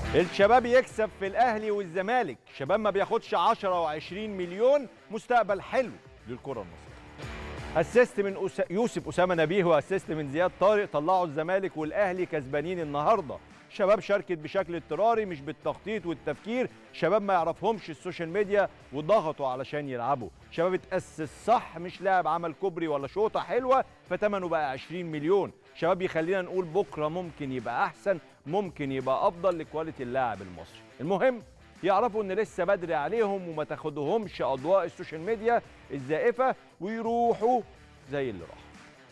الشباب يكسب في الاهلي والزمالك شباب ما بياخدش 10 و20 مليون مستقبل حلو للكره المصريه اسيست من أس... يوسف اسامه نبيه واسيست من زياد طارق طلعوا الزمالك والاهلي كسبانين النهارده شباب شاركت بشكل اضطراري مش بالتخطيط والتفكير شباب ما يعرفهمش السوشيال ميديا وضغطوا علشان يلعبوا شباب اتأسس صح مش لاعب عمل كوبري ولا شوطة حلوة فتمنه بقى 20 مليون شباب يخلينا نقول بكرة ممكن يبقى أحسن ممكن يبقى أفضل لكواليتي اللاعب المصري المهم يعرفوا ان لسه بدري عليهم وما تاخدهمش اضواء السوشيال ميديا الزائفه ويروحوا زي اللي راح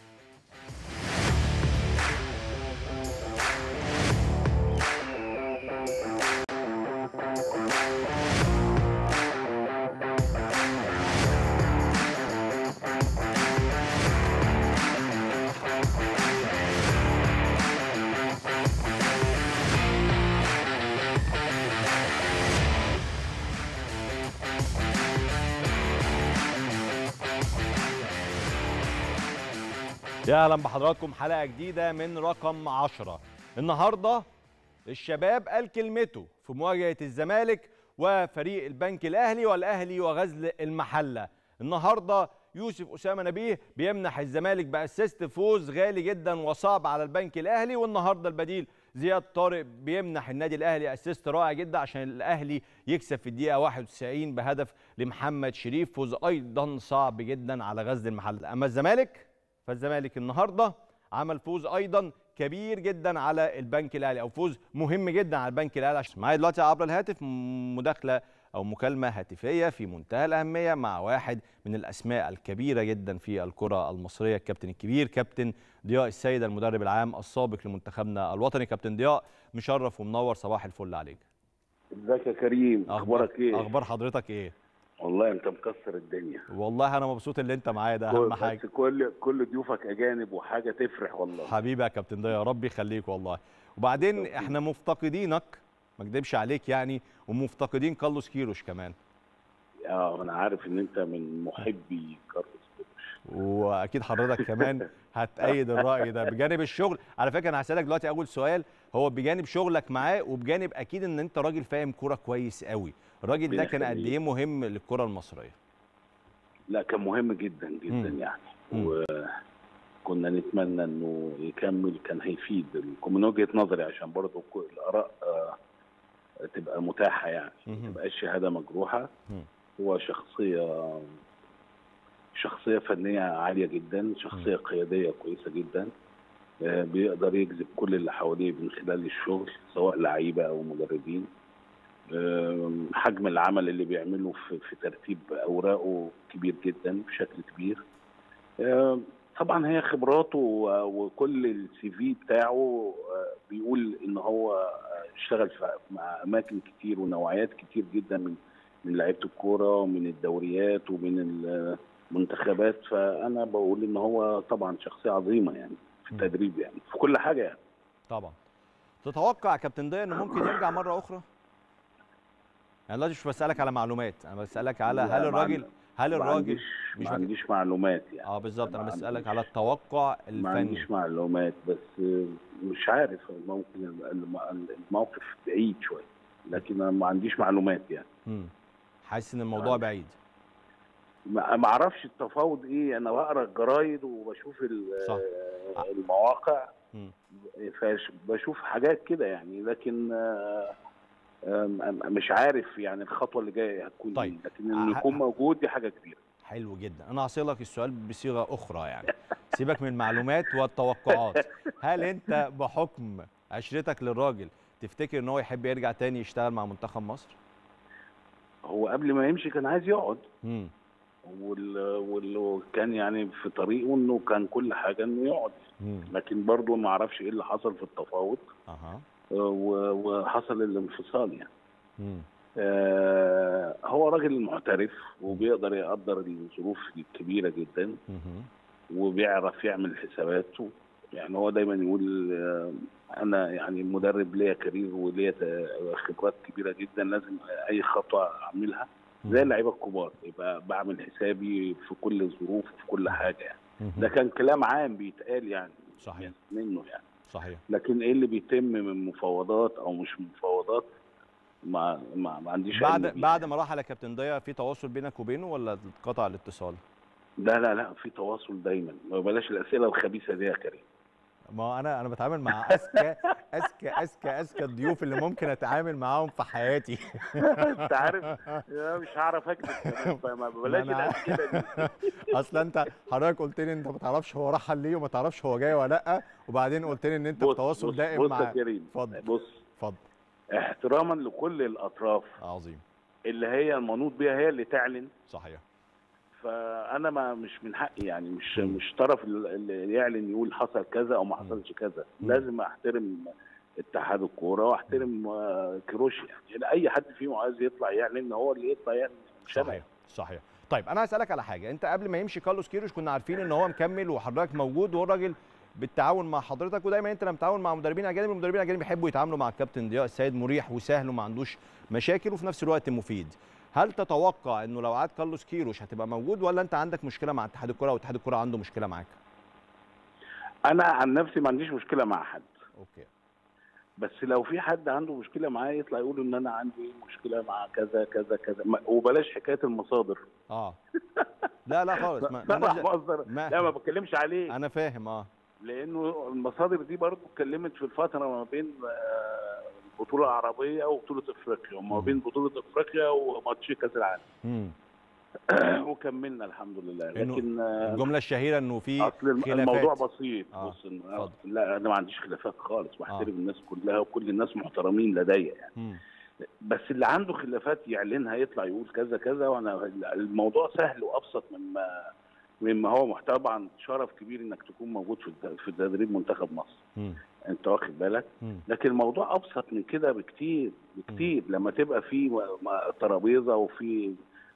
يا اهلا بحضراتكم حلقه جديده من رقم 10 النهارده الشباب قال كلمته في مواجهه الزمالك وفريق البنك الاهلي والاهلي وغزل المحله النهارده يوسف اسامه نبيه بيمنح الزمالك باسيست فوز غالي جدا وصعب على البنك الاهلي والنهارده البديل زياد طارق بيمنح النادي الاهلي اسيست رائع جدا عشان الاهلي يكسب في الدقيقه 91 بهدف لمحمد شريف فوز ايضا صعب جدا على غزل المحله اما الزمالك فالزمالك النهارده عمل فوز ايضا كبير جدا على البنك الاهلي او فوز مهم جدا على البنك الاهلي عشان معايا دلوقتي عبر الهاتف مداخله او مكالمه هاتفيه في منتهى الاهميه مع واحد من الاسماء الكبيره جدا في الكره المصريه الكابتن الكبير كابتن ضياء السيد المدرب العام السابق لمنتخبنا الوطني كابتن ضياء مشرف ومنور صباح الفل عليك ازيك يا كريم اخبارك ايه اخبار حضرتك ايه والله انت مكسر الدنيا والله انا مبسوط ان انت معايا ده اهم حاجه بس كل كل ضيوفك اجانب وحاجه تفرح والله حبيبي يا كابتن ضياء يا رب يخليك والله وبعدين احنا مفتقدينك ما اكدبش عليك يعني ومفتقدين كارلوس كيروش كمان اه انا عارف ان انت من محبي كارلوس كيروش واكيد حضرتك كمان هتأيد الراي ده بجانب الشغل على فكره انا هسالك دلوقتي اول سؤال هو بجانب شغلك معاه وبجانب اكيد ان انت راجل فاهم كوره كويس قوي الراجل ده كان قد ايه مهم للكره المصريه لا كان مهم جدا جدا مم. يعني مم. وكنا نتمنى انه يكمل كان هيفيد من وجهه نظري عشان برضه كل الاراء آه، تبقى متاحه يعني ما مهم. تبقاش شهاده مجروحه مم. هو شخصيه شخصيه فنيه عاليه جدا شخصيه قياديه كويسه جدا آه، بيقدر يجذب كل اللي حواليه من خلال الشغل سواء لعيبه او مدربين آم، حجم العمل اللي بيعمله في, في ترتيب اوراقه كبير جدا بشكل كبير آم، طبعا هي خبراته و- وكل السي في بتاعه آه، بيقول ان هو آه، اشتغل في- مع اماكن كتير ونوعيات كتير جدا من من لعيبه الكوره ومن الدوريات ومن المنتخبات فانا بقول ان هو طبعا شخصيه عظيمه يعني في م. التدريب يعني في كل حاجه يعني طبعا تتوقع يا كابتن ضياء انه ممكن يرجع مره اخرى يعني دلوقتي مش بسالك على معلومات انا بسالك على لا، هل ما الراجل عندي- هل ما الراجل عنديش مش ما بك- عنديش معلومات يعني اه بالظبط انا ما بسالك عنديش. على التوقع ما الفني عنديش معلومات بس مش عارف ممكن الم- الموقف بعيد شويه لكن أنا ما عنديش معلومات يعني مم. حاسس ان الموضوع آه. بعيد ما ما اعرفش التفاوض ايه انا بقرا الجرايد وبشوف ال- صح. المواقع مم. فبشوف حاجات كده يعني لكن آه، آم، مش عارف يعني الخطوه اللي جايه هتكون طيب. ايه لكن انه ه- يكون موجود دي حاجه كبيره حلو جدا انا هصيغك السؤال بصيغه اخرى يعني سيبك من المعلومات والتوقعات هل انت بحكم عشرتك للراجل تفتكر ان هو يحب يرجع تاني يشتغل مع منتخب مصر هو قبل ما يمشي كان عايز يقعد مم. وال... وال... وكان يعني في طريقه انه كان كل حاجه انه يقعد مم. لكن برضه ما اعرفش ايه اللي حصل في التفاوض اها آه، و... وحصل الانفصال يعني مم. آه، هو راجل محترف وبيقدر يقدر الظروف الكبيره جدا مهم. وبيعرف يعمل حساباته يعني هو دايما يقول آه، انا يعني مدرب ليا كارير وليا ت- خبرات كبيره جدا لازم اي خطوه اعملها زي اللعيبه الكبار يبقى بعمل حسابي في كل الظروف وفي كل حاجه يعني مهم. ده كان كلام عام بيتقال يعني صحيح منه يعني صحيح لكن ايه اللي بيتم من مفاوضات او مش مفاوضات ما ما, ما عنديش بعد علم بيه. بعد ما راح على كابتن ضياء في تواصل بينك وبينه ولا اتقطع الاتصال؟ لا لا لا في تواصل دايما بلاش الاسئله الخبيثه دي يا كريم ما هو انا انا بتعامل مع اذكى اذكى اذكى اذكى الضيوف اللي ممكن اتعامل معاهم في حياتي انت عارف لا مش هعرف اكذب كمان فما بلاش ما أنا- الاسئله دي اصل انت حضرتك قلت لي انت ما تعرفش هو رحل ليه وما تعرفش هو جاي ولا لا وبعدين قلت لي ان انت في بص تواصل بص دائم بص يا مع كريم اتفضل. بص اتفضل احتراما لكل الاطراف عظيم اللي هي المنوط بيها هي اللي تعلن صحيح فانا ما مش من حقي يعني مش مش طرف اللي يعلن يقول حصل كذا او ما حصلش كذا مم. لازم احترم اتحاد الكوره واحترم آه، كروش يعني. يعني اي حد فيهم عايز يطلع يعلن هو اللي يطلع يعلن مش انا صحيح صحيح طيب انا هسالك على حاجه انت قبل ما يمشي كارلوس كيروش كنا عارفين ان هو مكمل وحضرتك موجود وهو الراجل بالتعاون مع حضرتك ودايما انت لما بتتعاون مع مدربين اجانب المدربين الاجانب بيحبوا يتعاملوا مع الكابتن ضياء السيد مريح وسهل وما عندوش مشاكل وفي نفس الوقت مفيد هل تتوقع انه لو عاد كارلوس كيروش هتبقى موجود ولا انت عندك مشكله مع اتحاد الكره واتحاد الكره عنده مشكله معاك انا عن نفسي ما عنديش مشكله مع حد اوكي بس لو في حد عنده مشكله معايا يطلع يقول ان انا عندي مشكله مع كذا كذا كذا ما- وبلاش حكايه المصادر اه لا لا خالص ما طبعا ما مصدر ما- لا ما بتكلمش عليه انا فاهم اه لانه المصادر دي برضو اتكلمت في الفتره ما بين آه، البطوله العربيه وبطوله افريقيا وما مم. بين بطوله افريقيا وماتش كاس العالم مم. وكملنا الحمد لله إنه لكن آه، الجمله الشهيره انه في اصل الم- خلافات. الموضوع بسيط آه، بص إن- اتفضل. لا انا ما عنديش خلافات خالص آه. بحترم الناس كلها وكل الناس محترمين لدي يعني مم. بس اللي عنده خلافات يعلنها يطلع يقول كذا كذا وانا الموضوع سهل وابسط مما مما هو محتوى طبعا شرف كبير انك تكون موجود في الت- في تدريب منتخب مصر مم. انت واخد بالك مم. لكن الموضوع ابسط من كده بكتير بكتير لما تبقى في م- م- ترابيزه وفي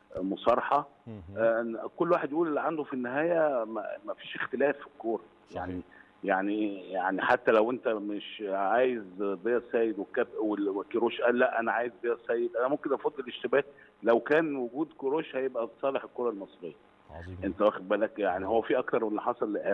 مصارحه مم. آه، كل واحد يقول اللي عنده في النهايه ما ما فيش اختلاف في الكوره يعني صحيح. يعني يعني حتى لو انت مش عايز ضياء السيد والكاب وال- وكيروش قال لا انا عايز ضياء السيد انا ممكن افضل الاشتباك لو كان وجود كيروش هيبقى في صالح الكره المصريه عظيم انت واخد بالك يعني هو في اكتر من اللي حصل لإيهاب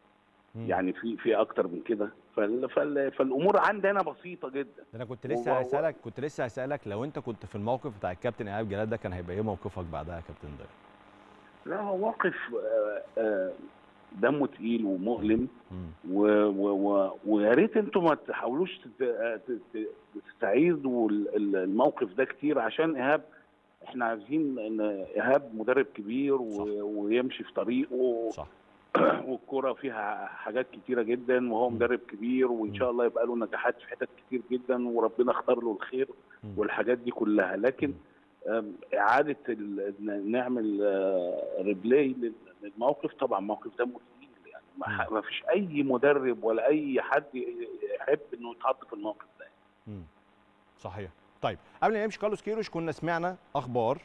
مم. يعني في في اكتر من كده فال فال فالامور عندنا بسيطه جدا ده انا كنت هو- لسه هو- هسالك كنت لسه هسالك لو انت كنت في الموقف بتاع الكابتن ايهاب جلال ده كان هيبقى ايه موقفك بعدها يا كابتن ضياء لا هو موقف آه، آه، دمه تقيل ومؤلم مم. و- و- و- ويا ريت انتم ما تحاولوش تت- ت- ت- تستعيدوا ال- ال- الموقف ده كتير عشان ايهاب احنا عايزين ان ايهاب مدرب كبير و- صح. ويمشي في طريقه صح والكرة فيها حاجات كتيرة جدا وهو مم. مدرب كبير وإن شاء الله يبقى له نجاحات في حتت كتير جدا وربنا اختار له الخير مم. والحاجات دي كلها لكن آم، إعادة ال- ن- نعمل آه، ريبلاي لل- للموقف طبعا موقف دمه تقيل يعني ما ح- مم. ما فيش أي مدرب ولا أي حد يحب إنه يتحط في الموقف ده مم. صحيح طيب قبل ما يمشي كارلوس كيروش كنا سمعنا اخبار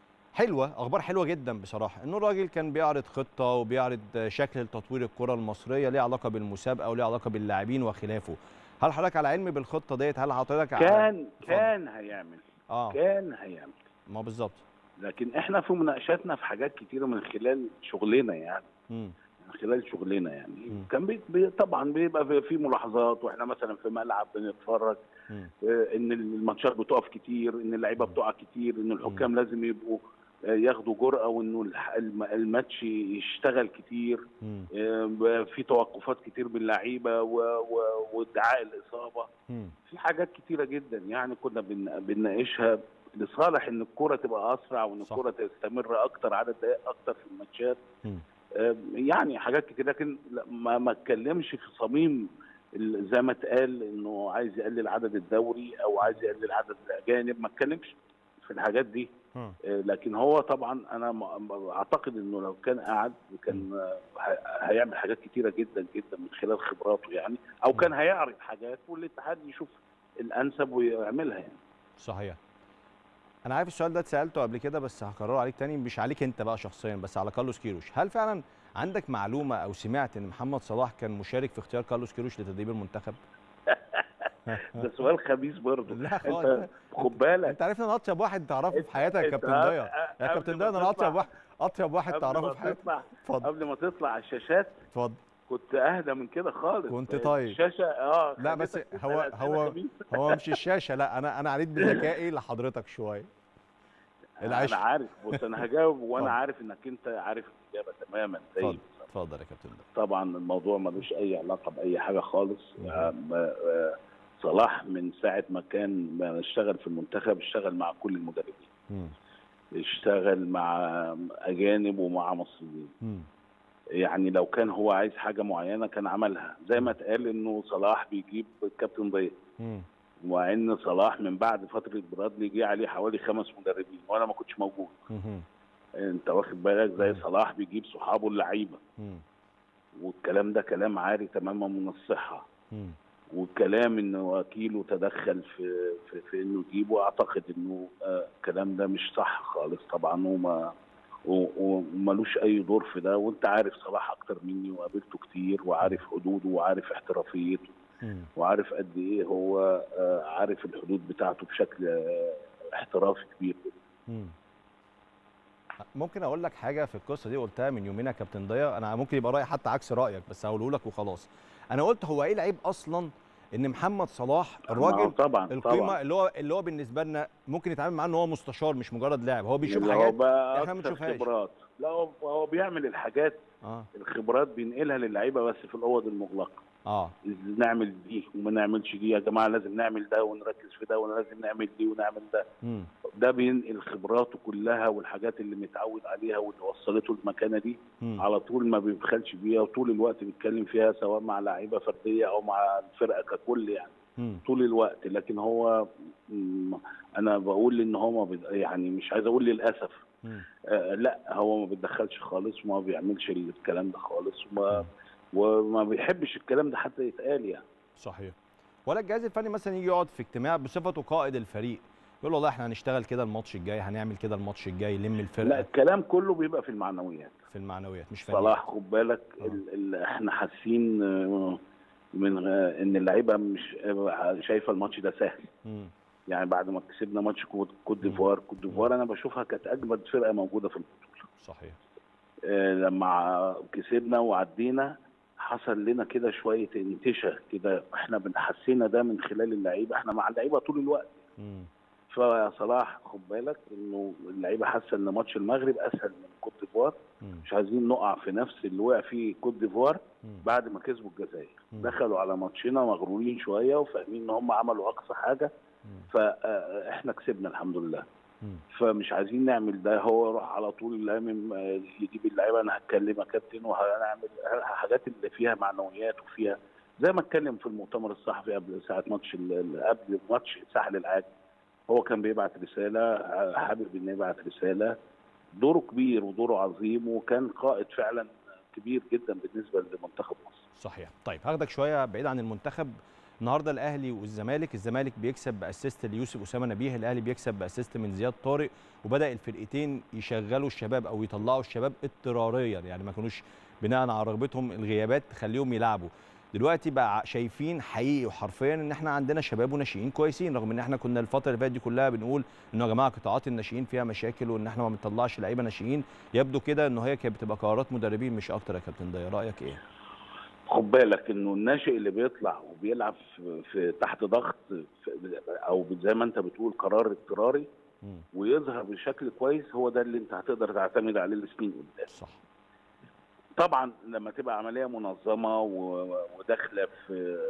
حلوه اخبار حلوه جدا بصراحه انه الراجل كان بيعرض خطه وبيعرض شكل لتطوير الكره المصريه ليه علاقه بالمسابقه وليه علاقه باللاعبين وخلافه هل حضرتك على علم بالخطه ديت هل حضرتك على كان اتفضل. كان هيعمل اه كان هيعمل ما بالظبط لكن احنا في مناقشاتنا في حاجات كتيرة من خلال شغلنا يعني مم. من خلال شغلنا يعني مم. كان بي بي طبعا بيبقى في- في ملاحظات واحنا مثلا في ملعب بنتفرج مم. آه، ان الماتشات بتقف كتير ان اللعيبه مم. بتقع كتير ان الحكام لازم يبقوا آه، ياخدوا جرأة وانه الح- الم- الماتش يشتغل كتير مم. آه، في توقفات كتير باللعيبه و- و- وادعاء الاصابه مم. في حاجات كتيره جدا يعني كنا بن- بنناقشها لصالح ان الكره تبقى اسرع وان صح. الكره تستمر اكتر عدد دقائق اكتر في الماتشات مم. آه، يعني حاجات كتير لكن لا، ما ما اتكلمش في صميم ال- زي ما اتقال انه عايز يقلل عدد الدوري او عايز يقلل عدد الاجانب ما اتكلمش في الحاجات دي مم. آه، لكن هو طبعا انا م- اعتقد انه لو كان قعد كان آه، ه- هيعمل حاجات كتيره جدا جدا من خلال خبراته يعني او كان هيعرض حاجات والاتحاد يشوف الانسب ويعملها يعني صحيح انا عارف السؤال ده اتسالته قبل كده بس هكرره عليك تاني مش عليك انت بقى شخصيا بس على كارلوس كيروش هل فعلا عندك معلومه او سمعت ان محمد صلاح كان مشارك في اختيار كارلوس كيروش لتدريب المنتخب ده سؤال خبيث برضه لا خالص. انت خد بالك انت عارف ان انا اطيب واحد تعرفه في حياتك يا انت كابتن قبل- ضياء يا قبل كابتن ما ضياء ده انا تطلع- اطيب واحد اطيب واحد قبل تعرفه ما في حياتك تطلع اتفضل قبل ما تطلع على الشاشات اتفضل كنت اهدى من كده خالص كنت طيب. الشاشه اه لا بس خلتك تسأل هو أسئلة هو خبيثة. هو مش الشاشه لا انا انا عريت بذكائي لحضرتك شويه العشق انا عارف بص انا هجاوب وانا اتفضل. عارف انك انت عارف الاجابه تماما زي اتفضل اتفضل يا كابتن ده طبعا الموضوع ملوش اي علاقه باي حاجه خالص مم. آه، آه، صلاح من ساعه ما كان ما اشتغل في المنتخب اشتغل مع كل المدربين مم. اشتغل مع اجانب ومع مصريين مم. يعني لو كان هو عايز حاجه معينه كان عملها زي ما اتقال انه صلاح بيجيب الكابتن ضيق مم. ومع ان صلاح من بعد فتره برادلي جه عليه حوالي خمس مدربين وانا ما كنتش موجود مم. انت واخد بالك زي مم. صلاح بيجيب صحابه اللعيبه مم. والكلام ده كلام عاري تماما من الصحه مم. والكلام ان وكيله تدخل في في, في انه يجيبه اعتقد انه آه، الكلام ده مش صح خالص طبعا وما و- وملوش اي دور في ده وانت عارف صلاح اكتر مني وقابلته كتير وعارف حدوده وعارف احترافيته مم. وعارف قد ايه هو آه، عارف الحدود بتاعته بشكل آه، احترافي كبير مم. ممكن اقول لك حاجه في القصه دي قلتها من يومين يا كابتن ضياء انا ممكن يبقى رايي حتى عكس رايك بس هقوله لك وخلاص انا قلت هو ايه العيب اصلا ان محمد صلاح الراجل طبعا القيمه طبعا اللي هو اللي هو بالنسبه لنا ممكن يتعامل معاه ان هو مستشار مش مجرد لاعب هو بيشوف اللي هو حاجات بقى إحنا ما أكتر بنشوفهاش. خبرات لا هو هو بيعمل الحاجات اه الخبرات بينقلها للعيبه بس في الاوض المغلقه اه نعمل دي وما نعملش دي يا جماعه لازم نعمل ده ونركز في ده ولازم نعمل دي ونعمل ده مم. ده بينقل خبراته كلها والحاجات اللي متعود عليها واللي وصلته المكانه دي مم. على طول ما بيبخلش بيها وطول الوقت بيتكلم فيها سواء مع لعيبه فرديه او مع الفرقه ككل يعني مم. طول الوقت لكن هو م- انا بقول ان هو ما بيد- يعني مش عايز اقول للاسف مم. آه لا هو ما بيتدخلش خالص وما بيعملش الكلام ده خالص وما وما بيحبش الكلام ده حتى يتقال يعني صحيح ولا الجهاز الفني مثلا يجي يقعد في اجتماع بصفته قائد الفريق يقول له والله احنا هنشتغل كده الماتش الجاي هنعمل كده الماتش الجاي يلم لا الفرقه الكلام كله بيبقى في المعنويات في المعنويات مش فنيا صلاح خد بالك آه. ال ال احنا حاسين آه، من آه، ان اللعيبه مش آه، شايفه الماتش ده سهل مم. يعني بعد ما كسبنا ماتش كوت كوت مم. ديفوار كوت ديفوار انا بشوفها كانت اجمد فرقه موجوده في البطوله صحيح آه، لما كسبنا وعدينا حصل لنا كده شويه انتشا كده احنا بنحسينا ده من خلال اللعيبه احنا مع اللعيبه طول الوقت مم. فصلاح خد بالك انه اللعيبه حاسه ان ماتش المغرب اسهل من كوت ديفوار مم. مش عايزين نقع في نفس اللي وقع فيه كوت ديفوار مم. بعد ما كسبوا الجزائر مم. دخلوا على ماتشنا مغرورين شويه وفاهمين ان هم عملوا اقصى حاجه مم. فاحنا كسبنا الحمد لله مم. فمش عايزين نعمل ده هو يروح على طول لامم آه، يجيب اللعيبه انا هتكلم يا كابتن وهنعمل حاجات اللي فيها معنويات وفيها زي ما اتكلم في المؤتمر الصحفي قبل ساعه ماتش ال- ال- قبل ماتش ساحل العاج هو كان بيبعت رساله آه، حابب انه يبعت رساله دوره كبير ودوره عظيم وكان قائد فعلا كبير جدا بالنسبه لمنتخب مصر صحيح طيب هاخدك شويه بعيد عن المنتخب النهارده الاهلي والزمالك الزمالك بيكسب باسيست ليوسف اسامه نبيه الاهلي بيكسب باسيست من زياد طارق وبدا الفرقتين يشغلوا الشباب او يطلعوا الشباب اضطراريا يعني ما كانوش بناء على رغبتهم الغيابات تخليهم يلعبوا دلوقتي بقى شايفين حقيقي وحرفيا ان احنا عندنا شباب وناشئين كويسين رغم ان احنا كنا الفتره اللي فاتت دي كلها بنقول انه يا جماعه قطاعات الناشئين فيها مشاكل وان احنا ما بنطلعش لعيبه ناشئين يبدو كده ان هي كانت بتبقى قرارات مدربين مش اكتر يا كابتن ضياء رايك ايه؟ خد بالك انه الناشئ اللي بيطلع وبيلعب في, في تحت ضغط في او زي ما انت بتقول قرار اضطراري مم. ويظهر بشكل كويس هو ده اللي انت هتقدر تعتمد عليه لسنين قدام صح طبعا لما تبقى عمليه منظمه و- وداخله في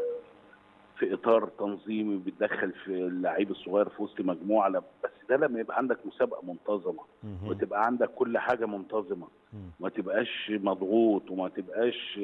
في اطار تنظيمي بتدخل في اللعيب الصغير في وسط مجموعه لما- بس ده لما يبقى عندك مسابقه منتظمه مهم. وتبقى عندك كل حاجه منتظمه مم. ما تبقاش مضغوط وما تبقاش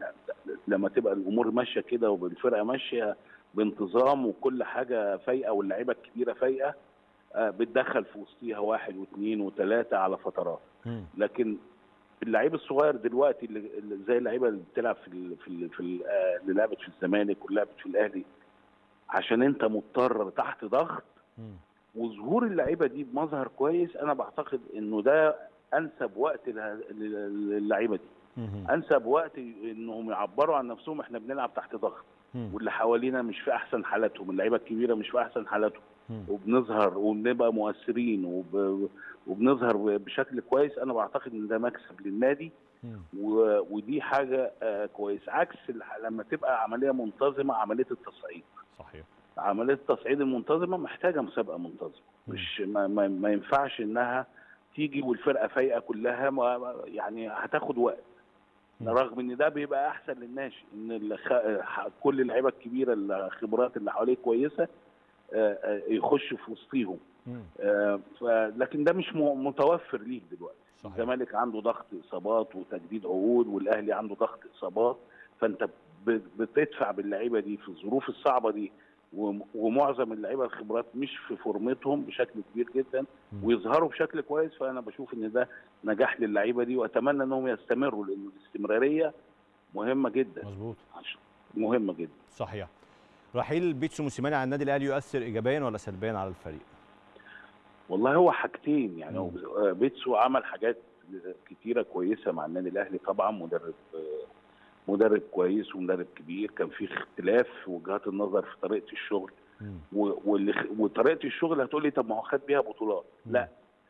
لما تبقى الامور ماشيه كده والفرقه ماشيه بانتظام وكل حاجه فايقه واللعيبه الكبيره فايقه آه، بتدخل في وسطيها واحد واثنين وثلاثه على فترات مم. لكن اللعيب الصغير دلوقتي اللي اللي زي اللعيبه اللي بتلعب في ال في ال في ال آه، اللي لعبت في الزمالك ولعبت في الاهلي عشان انت مضطر تحت ضغط مم. وظهور اللعيبه دي بمظهر كويس انا بعتقد انه ده انسب وقت له- لل- للعيبه دي مهم. انسب وقت انهم يعبروا عن نفسهم احنا بنلعب تحت ضغط مم. واللي حوالينا مش في احسن حالاتهم اللعيبه الكبيره مش في احسن حالاتهم مم. وبنظهر وبنبقى مؤثرين وب... وبنظهر بشكل كويس انا بعتقد ان ده مكسب للنادي مم. و- ودي حاجه آه، كويس عكس الح- لما تبقى عمليه منتظمه عمليه التصعيد صحيح عمليه التصعيد المنتظمه محتاجه مسابقه منتظمه مم. مش ما, ما, ما ينفعش انها تيجي والفرقه فايقه كلها ما ما- يعني هتاخد وقت مم. رغم ان ده بيبقى احسن للناشئ ان الخ... ح- كل اللعيبه الكبيره الخبرات اللي حواليه كويسه آه، آه، يخش في وسطيهم مم. آه، ف... لكن ده مش م- متوفر ليك دلوقتي صحيح الزمالك عنده ضغط اصابات وتجديد عقود والاهلي عنده ضغط اصابات فانت ب- بتدفع باللعيبه دي في الظروف الصعبه دي وم- ومعظم اللعيبه الخبرات مش في فورمتهم بشكل كبير جدا مم. ويظهروا بشكل كويس فانا بشوف ان ده نجاح للعيبه دي واتمنى انهم يستمروا لان الاستمراريه مهمه جدا مظبوط عشان- مهمه جدا صحيح رحيل بيتسو موسيماني على النادي الاهلي يؤثر ايجابيا ولا سلبيا على الفريق والله هو حاجتين يعني مم. هو بيتسو عمل حاجات كتيره كويسه مع النادي الاهلي طبعا مدرب مدرب كويس ومدرب كبير كان في اختلاف في وجهات النظر في طريقه الشغل مم. و- واللي- وطريقه الشغل هتقولي طب ما هو خد بيها بطولات مم. لا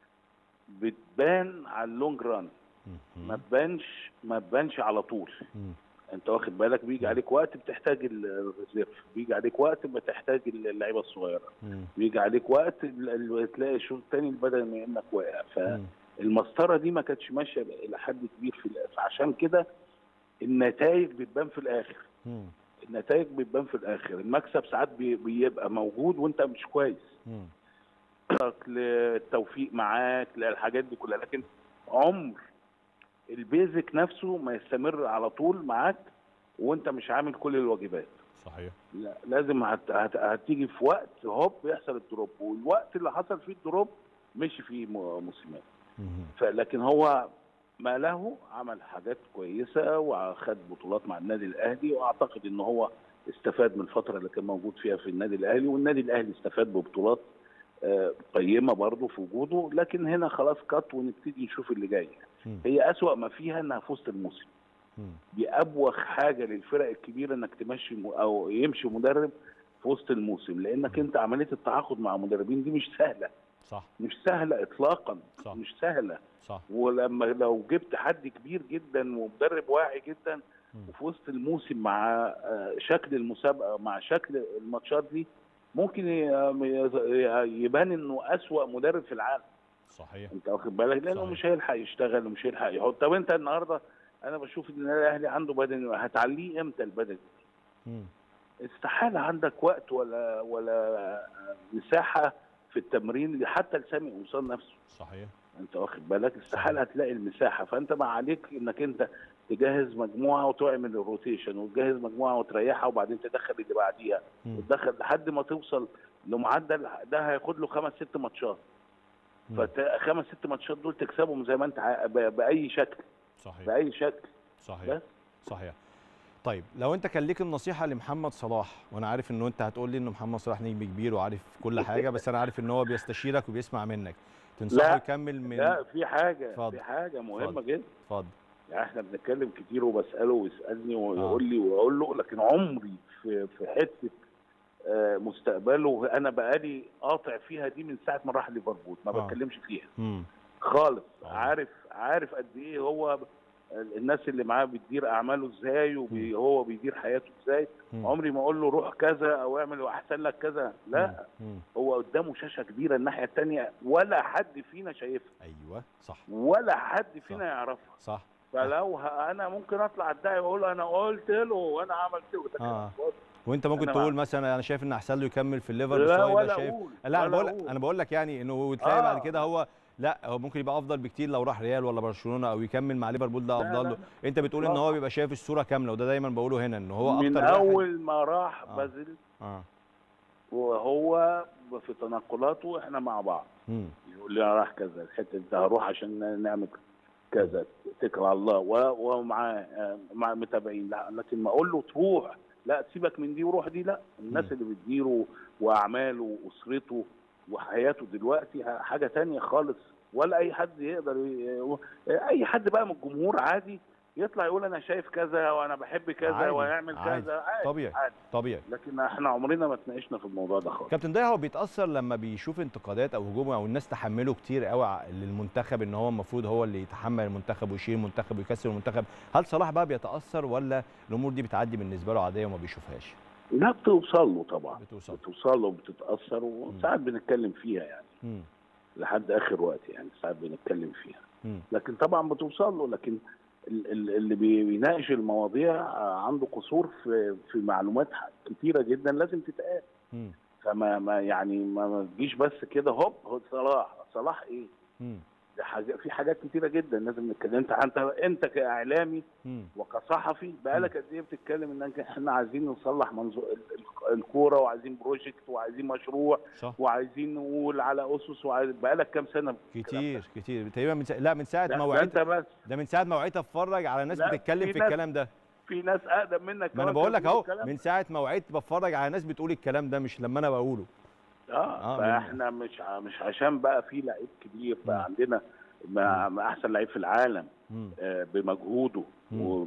بتبان على اللونج ران مم. ما تبانش ما تبانش على طول مم. انت واخد بالك بيجي مم. عليك وقت بتحتاج ال- الريزيرف بيجي عليك وقت بتحتاج اللعيبه الصغيره مم. بيجي عليك وقت ال- ال- تلاقي الشوط الثاني بدل ما انك واقع ف مم. المسطره دي ما كانتش ماشيه الى حد كبير في الأ- فعشان كده النتائج بتبان في الاخر مم. النتائج بتبان في الاخر المكسب ساعات بي- بيبقى موجود وانت مش كويس مم. للتوفيق معاك للحاجات دي كلها لكن عمر البيزك نفسه ما يستمر على طول معاك وانت مش عامل كل الواجبات صحيح لا لازم هت... هت... هتيجي في وقت هوب يحصل الدروب والوقت اللي حصل فيه الدروب مشي فيه م- موسيماني مم. فلكن هو ما له عمل حاجات كويسه وخد بطولات مع النادي الاهلي واعتقد ان هو استفاد من الفتره اللي كان موجود فيها في النادي الاهلي والنادي الاهلي استفاد ببطولات آه، قيمه برضه في وجوده لكن هنا خلاص كات ونبتدي نشوف اللي جاي مم. هي اسوأ ما فيها انها في وسط الموسم مم. دي ابوخ حاجه للفرق الكبيره انك تمشي م- او يمشي مدرب في وسط الموسم لانك انت عمليه التعاقد مع مدربين دي مش سهله صح مش سهله اطلاقا صح. مش سهله صح ولما لو جبت حد كبير جدا ومدرب واعي جدا مم. وفي وسط الموسم مع آه، شكل المسابقه مع شكل الماتشات دي ممكن ي- ي- يبان انه اسوأ مدرب في العالم صحيح انت واخد بالك لانه صحيح. مش هيلحق يشتغل ومش هيلحق يحط طب انت النهارده انا بشوف ان النادي الاهلي عنده بدني هتعليه امتى البدني مم. استحاله عندك وقت ولا ولا مساحه في التمرين حتى لسامي قمصان نفسه صحيح انت واخد بالك استحاله هتلاقي المساحه فانت ما عليك انك انت تجهز مجموعه وتعمل الروتيشن وتجهز مجموعه وتريحها وبعدين تدخل اللي بعديها مم. وتدخل لحد ما توصل لمعدل ده هياخد له خمس ست ماتشات مم. فخمس ست ماتشات دول تكسبهم زي ما انت ع- ب- باي شكل صحيح باي شكل صحيح بس صحيح طيب لو انت كان ليك النصيحه لمحمد صلاح وانا عارف انه انت هتقول لي ان محمد صلاح نجم كبير وعارف كل حاجه بس انا عارف ان هو بيستشيرك وبيسمع منك تنصحه لا، يكمل من لا في حاجه اتفضل. في حاجه مهمه اتفضل. جدا اتفضل يعني احنا بنتكلم كتير وبساله ويسالني ويقول لي واقول له لكن عمري في في حته آه، مستقبله انا بقالي قاطع فيها دي من ساعه ما راح ليفربول ما آه. بتكلمش فيها امم خالص آه. عارف عارف قد ايه هو الناس اللي معاه بتدير اعماله ازاي وهو بيدير حياته ازاي عمري ما اقول له روح كذا او اعمل واحسن لك كذا لا مم. هو قدامه شاشه كبيره الناحيه الثانيه ولا حد فينا شايفها ايوه صح ولا حد فينا يعرفها صح فلو ه... انا ممكن اطلع ادعي واقول انا قلت له وانا عملت له ده آه. كلام وانت ممكن أنا تقول مع- مثلا انا شايف ان احسن له يكمل في الليفر بس لا هو يبقى ولا شايف اقول لا انا ولا بقول أقول. انا بقول لك يعني انه تلاقي آه. بعد كده هو لا هو ممكن يبقى افضل بكتير لو راح ريال ولا برشلونه او يكمل مع ليفربول ده لا، افضل لا، له انت بتقول ان إطلاقاً. هو بيبقى شايف الصوره كامله وده دايما بقوله هنا ان هو اكتر من واحد اول ما راح آه. بازل اه وهو في تنقلاته احنا مع بعض امم يقول لي انا راح كذا الحته دي هروح عشان نعمل كذا اتكل على الله و- ومعاه آه، مع متابعين لا لكن ما اقول له تروح لا سيبك من دي وروح دي لا الناس مم. اللي بتديره واعماله واسرته وحياته دلوقتي حاجه تانية خالص ولا اي حد يقدر ي- اي حد بقى من الجمهور عادي يطلع يقول انا شايف كذا وانا بحب كذا عادي، ويعمل عادي، كذا عادي طبيعي. عادي. طبيعي لكن احنا عمرنا ما اتناقشنا في الموضوع ده خالص كابتن ضياء هو بيتاثر لما بيشوف انتقادات او هجوم او الناس تحمله كتير قوي ع- للمنتخب ان هو المفروض هو اللي يتحمل المنتخب ويشيل المنتخب ويكسر المنتخب هل صلاح بقى بيتاثر ولا الامور دي بتعدي بالنسبه له عاديه وما بيشوفهاش لا بتوصل له طبعا بتوصل بتوصل له وبتتاثر وساعات بنتكلم فيها يعني مم. لحد اخر وقت يعني ساعات بنتكلم فيها مم. لكن طبعا بتوصل له لكن ال- ال- اللي بي- بيناقش المواضيع آه، عنده قصور في في معلومات كتيره جدا لازم تتقال مم. فما ما يعني ما ما تجيش بس كده هوب هو صلاح صلاح ايه مم. ده حاجة في حاجات كتيره جدا لازم نتكلم انت انت انت كاعلامي مم. وكصحفي بقالك قد ايه بتتكلم ان احنا عايزين نصلح منظور ال- ال- الكوره وعايزين بروجكت وعايزين مشروع صح وعايزين نقول على اسس وعايز بقالك كام سنه بتتكلم كتير كتير تقريبا من سا... لا من ساعه ده, ما ده وعيت انت بس ده من ساعه ما وعيت اتفرج على ناس لا، بتتكلم في في ناس- الكلام ده في ناس اقدم منك ما انا كمان بقول لك كانوا اهو بيقولوا الكلام من ساعه ما وعيت بتفرج على ناس بتقول الكلام ده مش لما انا بقوله اه, آه، آه فاحنا مش ع- مش عشان بقى في لعيب كبير مم. بقى عندنا مع مع احسن لعيب في العالم مم. آه بمجهوده مم.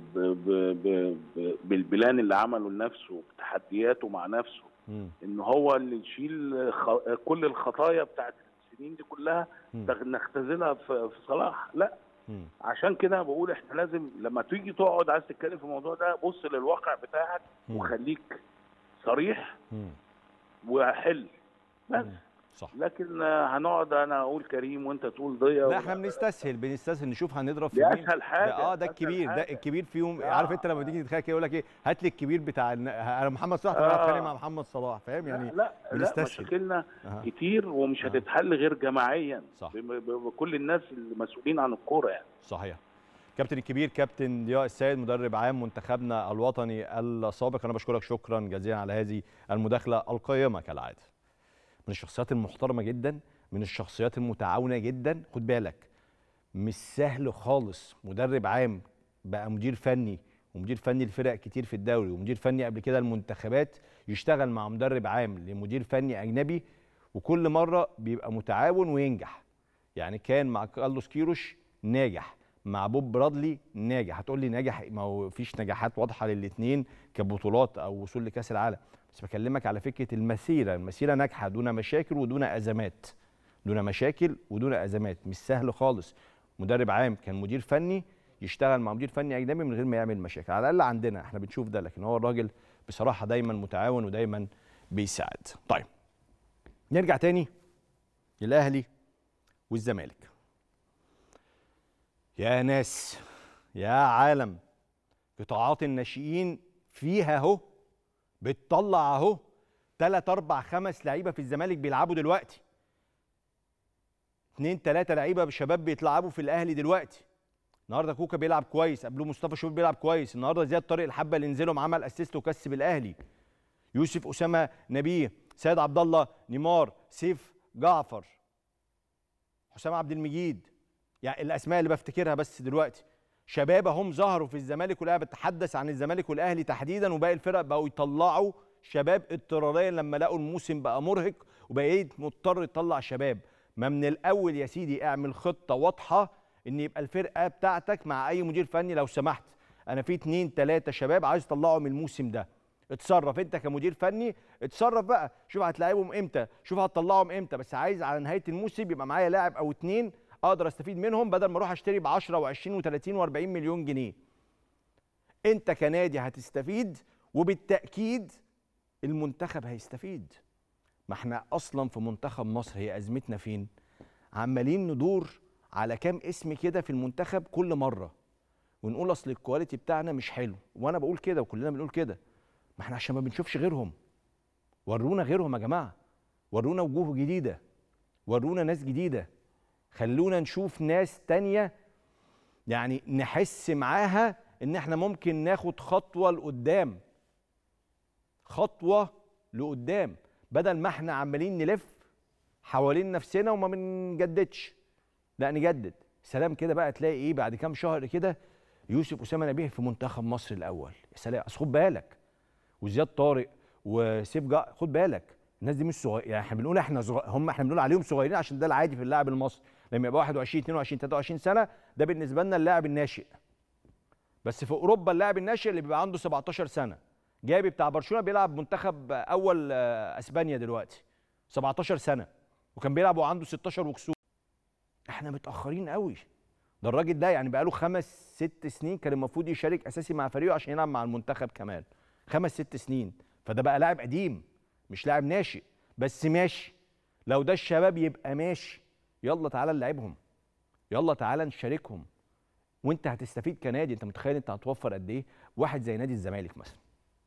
وبالبلان اللي عمله لنفسه بتحدياته مع نفسه مم. ان هو اللي يشيل خ- كل الخطايا بتاعت السنين دي كلها مم. تغ- نختزلها في في صلاح لا مم. عشان كده بقول احنا لازم لما تيجي تقعد عايز تتكلم في الموضوع ده بص للواقع بتاعك مم. وخليك صريح مم. وحل بس مم. صح لكن آه، هنقعد انا اقول كريم وانت تقول ضيا لا احنا بنستسهل بنستسهل نشوف هنضرب في دي مين اسهل حاجه ده اه ده أسهل الكبير ده حاجة. الكبير فيهم آه. عارف انت لما تيجي تتخيل كده يقول لك ايه هات لي الكبير بتاع الن- انا محمد صلاح طب انا آه. اتخانق مع محمد صلاح فاهم يعني لا لا, لا بنستسهل. مشاكلنا أها. كتير ومش آه. هتتحل غير جماعيا صح. بم- ب- بكل الناس المسؤولين عن الكوره يعني صحيح كابتن الكبير كابتن ضياء السيد مدرب عام منتخبنا الوطني السابق انا بشكرك شكرا جزيلا على هذه المداخله القيمه كالعاده من الشخصيات المحترمه جدا من الشخصيات المتعاونه جدا خد بالك مش سهل خالص مدرب عام بقى مدير فني ومدير فني لفرق كتير في الدوري ومدير فني قبل كده المنتخبات يشتغل مع مدرب عام لمدير فني اجنبي وكل مره بيبقى متعاون وينجح يعني كان مع كارلوس كيروش ناجح مع بوب برادلي ناجح هتقول لي ناجح ما هو فيش نجاحات واضحه للاثنين كبطولات او وصول لكاس العالم بس بكلمك على فكره المسيره المسيره ناجحه دون مشاكل ودون ازمات دون مشاكل ودون ازمات مش سهل خالص مدرب عام كان مدير فني يشتغل مع مدير فني اجنبي من غير ما يعمل مشاكل على الاقل عندنا احنا بنشوف ده لكن هو الراجل بصراحه دايما متعاون ودايما بيساعد طيب نرجع تاني للاهلي والزمالك يا ناس يا عالم قطاعات الناشئين فيها اهو بتطلع اهو تلات اربع خمس لعيبه في الزمالك بيلعبوا دلوقتي اتنين تلاته لعيبه شباب بيتلعبوا في الاهلي دلوقتي النهارده كوكا بيلعب كويس قبله مصطفى شوبير بيلعب كويس النهارده زياد طارق الحبه اللي نزلهم عمل اسيست وكسب الاهلي يوسف اسامه نبيه سيد عبد الله نيمار سيف جعفر حسام عبد المجيد يعني الاسماء اللي بفتكرها بس دلوقتي شباب هم ظهروا في الزمالك والاهلي بتحدث عن الزمالك والاهلي تحديدا وباقي الفرق بقوا يطلعوا شباب اضطراريا لما لقوا الموسم بقى مرهق وبقيت مضطر تطلع شباب ما من الاول يا سيدي اعمل خطه واضحه ان يبقى الفرقه بتاعتك مع اي مدير فني لو سمحت انا في اتنين تلاته شباب عايز اطلعهم الموسم ده اتصرف انت كمدير فني اتصرف بقى شوف هتلاعبهم امتى شوف هتطلعهم امتى بس عايز على نهايه الموسم يبقى معايا لاعب او اتنين اقدر استفيد منهم بدل ما اروح اشتري ب 10 و20 و30 و40 مليون جنيه انت كنادي هتستفيد وبالتاكيد المنتخب هيستفيد ما احنا اصلا في منتخب مصر هي ازمتنا فين عمالين ندور على كام اسم كده في المنتخب كل مره ونقول اصل الكواليتي بتاعنا مش حلو وانا بقول كده وكلنا بنقول كده ما احنا عشان ما بنشوفش غيرهم ورونا غيرهم يا جماعه ورونا وجوه جديده ورونا ناس جديده خلونا نشوف ناس تانية يعني نحس معاها ان احنا ممكن ناخد خطوه لقدام خطوه لقدام بدل ما احنا عمالين نلف حوالين نفسنا وما بنجددش لا نجدد سلام كده بقى تلاقي ايه بعد كام شهر كده يوسف اسامه نبيه في منتخب مصر الاول يا سلام اصل خد بالك وزياد طارق وسيف جا خد بالك الناس دي مش صغير يعني احنا بنقول احنا صغير هم احنا بنقول عليهم صغيرين عشان ده العادي في اللاعب المصري لما يبقى 21 22 23 سنه ده بالنسبه لنا اللاعب الناشئ بس في اوروبا اللاعب الناشئ اللي بيبقى عنده 17 سنه جابي بتاع برشلونه بيلعب منتخب اول آه، اسبانيا دلوقتي 17 سنه وكان بيلعب وعنده 16 وكسور احنا متاخرين قوي ده الراجل ده يعني بقاله خمس ست سنين كان المفروض يشارك اساسي مع فريقه عشان يلعب مع المنتخب كمان خمس ست سنين فده بقى لاعب قديم مش لاعب ناشئ بس ماشي لو ده الشباب يبقى ماشي يلا تعالى نلعبهم يلا تعالى نشاركهم وانت هتستفيد كنادي انت متخيل انت هتوفر قد ايه واحد زي نادي الزمالك مثلا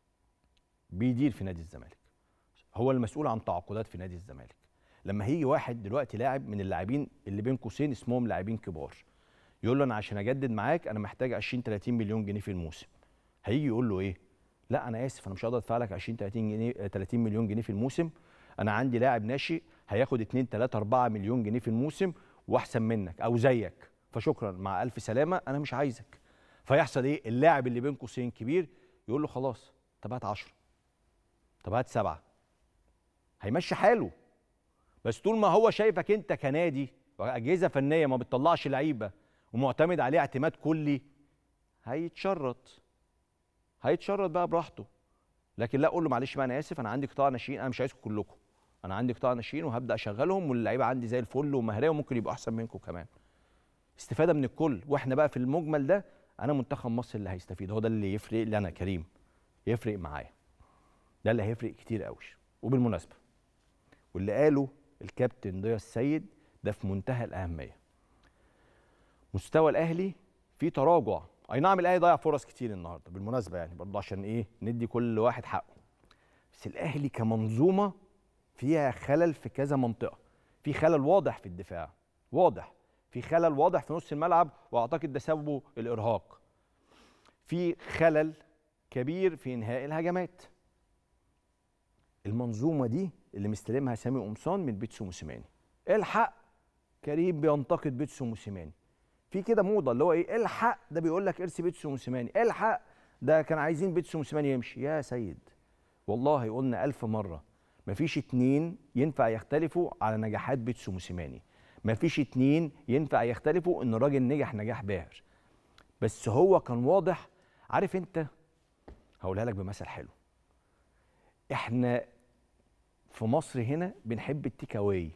بيدير في نادي الزمالك هو المسؤول عن تعاقدات في نادي الزمالك لما هيجي واحد دلوقتي لاعب من اللاعبين اللي بين قوسين اسمهم لاعبين كبار يقول له انا عشان اجدد معاك انا محتاج 20 30 مليون جنيه في الموسم هيجي يقول له ايه لا انا اسف انا مش هقدر ادفع لك 20 30 جنيه 30 مليون جنيه في الموسم انا عندي لاعب ناشئ هياخد 2 3 4 مليون جنيه في الموسم واحسن منك او زيك فشكرا مع الف سلامه انا مش عايزك فيحصل ايه اللاعب اللي بين قوسين كبير يقول له خلاص طب هات 10 طب هات سبعه هيمشي حاله بس طول ما هو شايفك انت كنادي واجهزه فنيه ما بتطلعش لعيبه ومعتمد عليه اعتماد كلي هيتشرط هيتشرط بقى براحته لكن لا اقول له معلش بقى انا اسف انا عندي قطاع ناشئين انا مش عايزكم كلكم انا عندي قطاع ناشئين وهبدا اشغلهم واللعيبه عندي زي الفل ومهاريه وممكن يبقوا احسن منكم كمان استفاده من الكل واحنا بقى في المجمل ده انا منتخب مصر اللي هيستفيد هو ده اللي يفرق لي انا كريم يفرق معايا ده اللي هيفرق كتير قوي وبالمناسبه واللي قاله الكابتن ضياء السيد ده في منتهى الاهميه مستوى الاهلي في تراجع اي نعم الاهلي ضيع فرص كتير النهارده بالمناسبه يعني برضه عشان ايه ندي كل واحد حقه بس الاهلي كمنظومه فيها خلل في كذا منطقه في خلل واضح في الدفاع واضح في خلل واضح في نص الملعب واعتقد ده سببه الارهاق في خلل كبير في انهاء الهجمات المنظومه دي اللي مستلمها سامي قمصان من بيتسو موسيماني الحق كريم بينتقد بيتسو موسيماني في كده موضه اللي هو ايه الحق ده بيقول لك ارسي بيتسو موسيماني الحق ده كان عايزين بيتسو موسيماني يمشي يا سيد والله قلنا ألف مرة مفيش اتنين ينفع يختلفوا على نجاحات بيتسو موسيماني مفيش اتنين ينفع يختلفوا ان الراجل نجح نجاح باهر بس هو كان واضح عارف انت هقولها لك بمثل حلو احنا في مصر هنا بنحب التيك اواي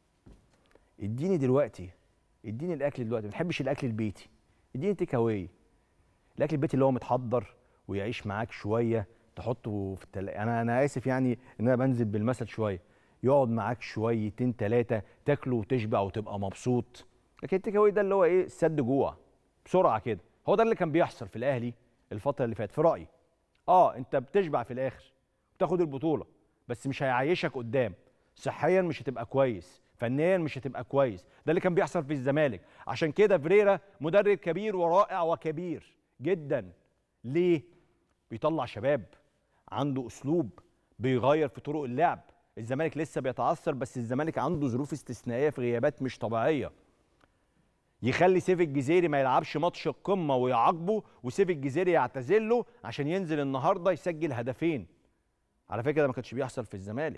اديني دلوقتي اديني الاكل دلوقتي ما بنحبش الاكل البيتي اديني تيك اواي الاكل البيتي اللي هو متحضر ويعيش معاك شويه تحطه في التل... انا انا اسف يعني ان انا بنزل بالمثل شويه يقعد معاك شويتين ثلاثه تاكله وتشبع وتبقى مبسوط لكن التيك اواي ده اللي هو ايه سد جوع بسرعه كده هو ده اللي كان بيحصل في الاهلي الفتره اللي فاتت في رايي اه انت بتشبع في الاخر بتاخد البطوله بس مش هيعيشك قدام صحيا مش هتبقى كويس فنيا مش هتبقى كويس ده اللي كان بيحصل في الزمالك عشان كده فريرا مدرب كبير ورائع وكبير جدا ليه بيطلع شباب عنده اسلوب بيغير في طرق اللعب الزمالك لسه بيتعثر بس الزمالك عنده ظروف استثنائيه في غيابات مش طبيعيه يخلي سيف الجزيري ما يلعبش ماتش القمه ويعاقبه وسيف الجزيري يعتزل له عشان ينزل النهارده يسجل هدفين على فكره ده ما كانش بيحصل في الزمالك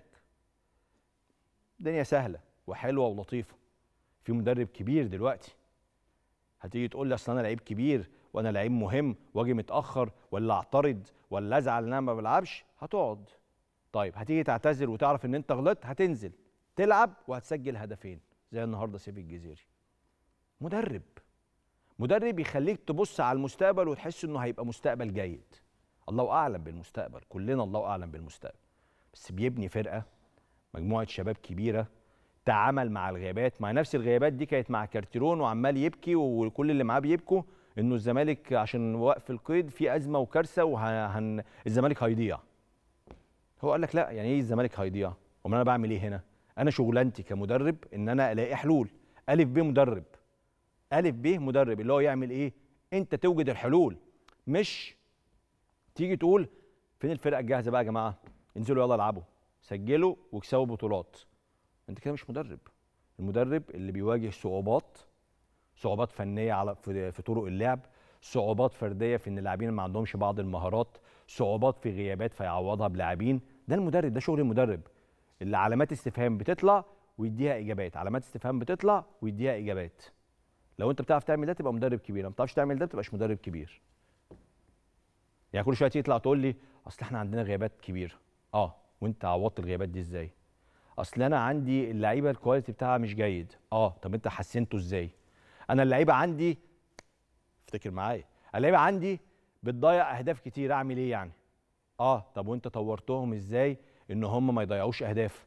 الدنيا سهله وحلوه ولطيفه في مدرب كبير دلوقتي هتيجي تقول لي اصل انا لعيب كبير وانا لعيب مهم واجي متاخر ولا اعترض ولا ازعل ان انا ما بلعبش هتقعد طيب هتيجي تعتذر وتعرف ان انت غلطت هتنزل تلعب وهتسجل هدفين زي النهارده سيف الجزيري مدرب مدرب يخليك تبص على المستقبل وتحس انه هيبقى مستقبل جيد الله اعلم بالمستقبل كلنا الله اعلم بالمستقبل بس بيبني فرقه مجموعه شباب كبيره تعامل مع الغيابات مع نفس الغيابات دي كانت مع كارتيرون وعمال يبكي وكل اللي معاه بيبكوا انه الزمالك عشان وقف القيد في ازمه وكارثه وهن الزمالك هيضيع هو قال لك لا يعني ايه الزمالك هيضيع امال انا بعمل ايه هنا انا شغلانتي كمدرب ان انا الاقي حلول الف ب مدرب الف ب مدرب اللي هو يعمل ايه انت توجد الحلول مش تيجي تقول فين الفرقه الجاهزه بقى يا جماعه انزلوا يلا العبوا سجلوا واكسبوا بطولات انت كده مش مدرب المدرب اللي بيواجه صعوبات صعوبات فنيه على في, في طرق اللعب صعوبات فرديه في ان اللاعبين ما عندهمش بعض المهارات صعوبات في غيابات فيعوضها بلاعبين ده المدرب ده شغل المدرب اللي علامات استفهام بتطلع ويديها اجابات علامات استفهام بتطلع ويديها اجابات لو انت بتعرف تعمل ده تبقى مدرب كبير ما بتعرفش تعمل ده ما تبقاش مدرب كبير يعني كل شويه تيجي تطلع تقول لي اصل احنا عندنا غيابات كبيره اه وانت عوضت الغيابات دي ازاي اصل انا عندي اللعيبه الكواليتي بتاعها مش جيد اه طب انت حسنته ازاي انا اللعيبه عندي افتكر معايا اللعيبه عندي بتضيع اهداف كتير اعمل ايه يعني اه طب وانت طورتهم ازاي ان هم ما يضيعوش اهداف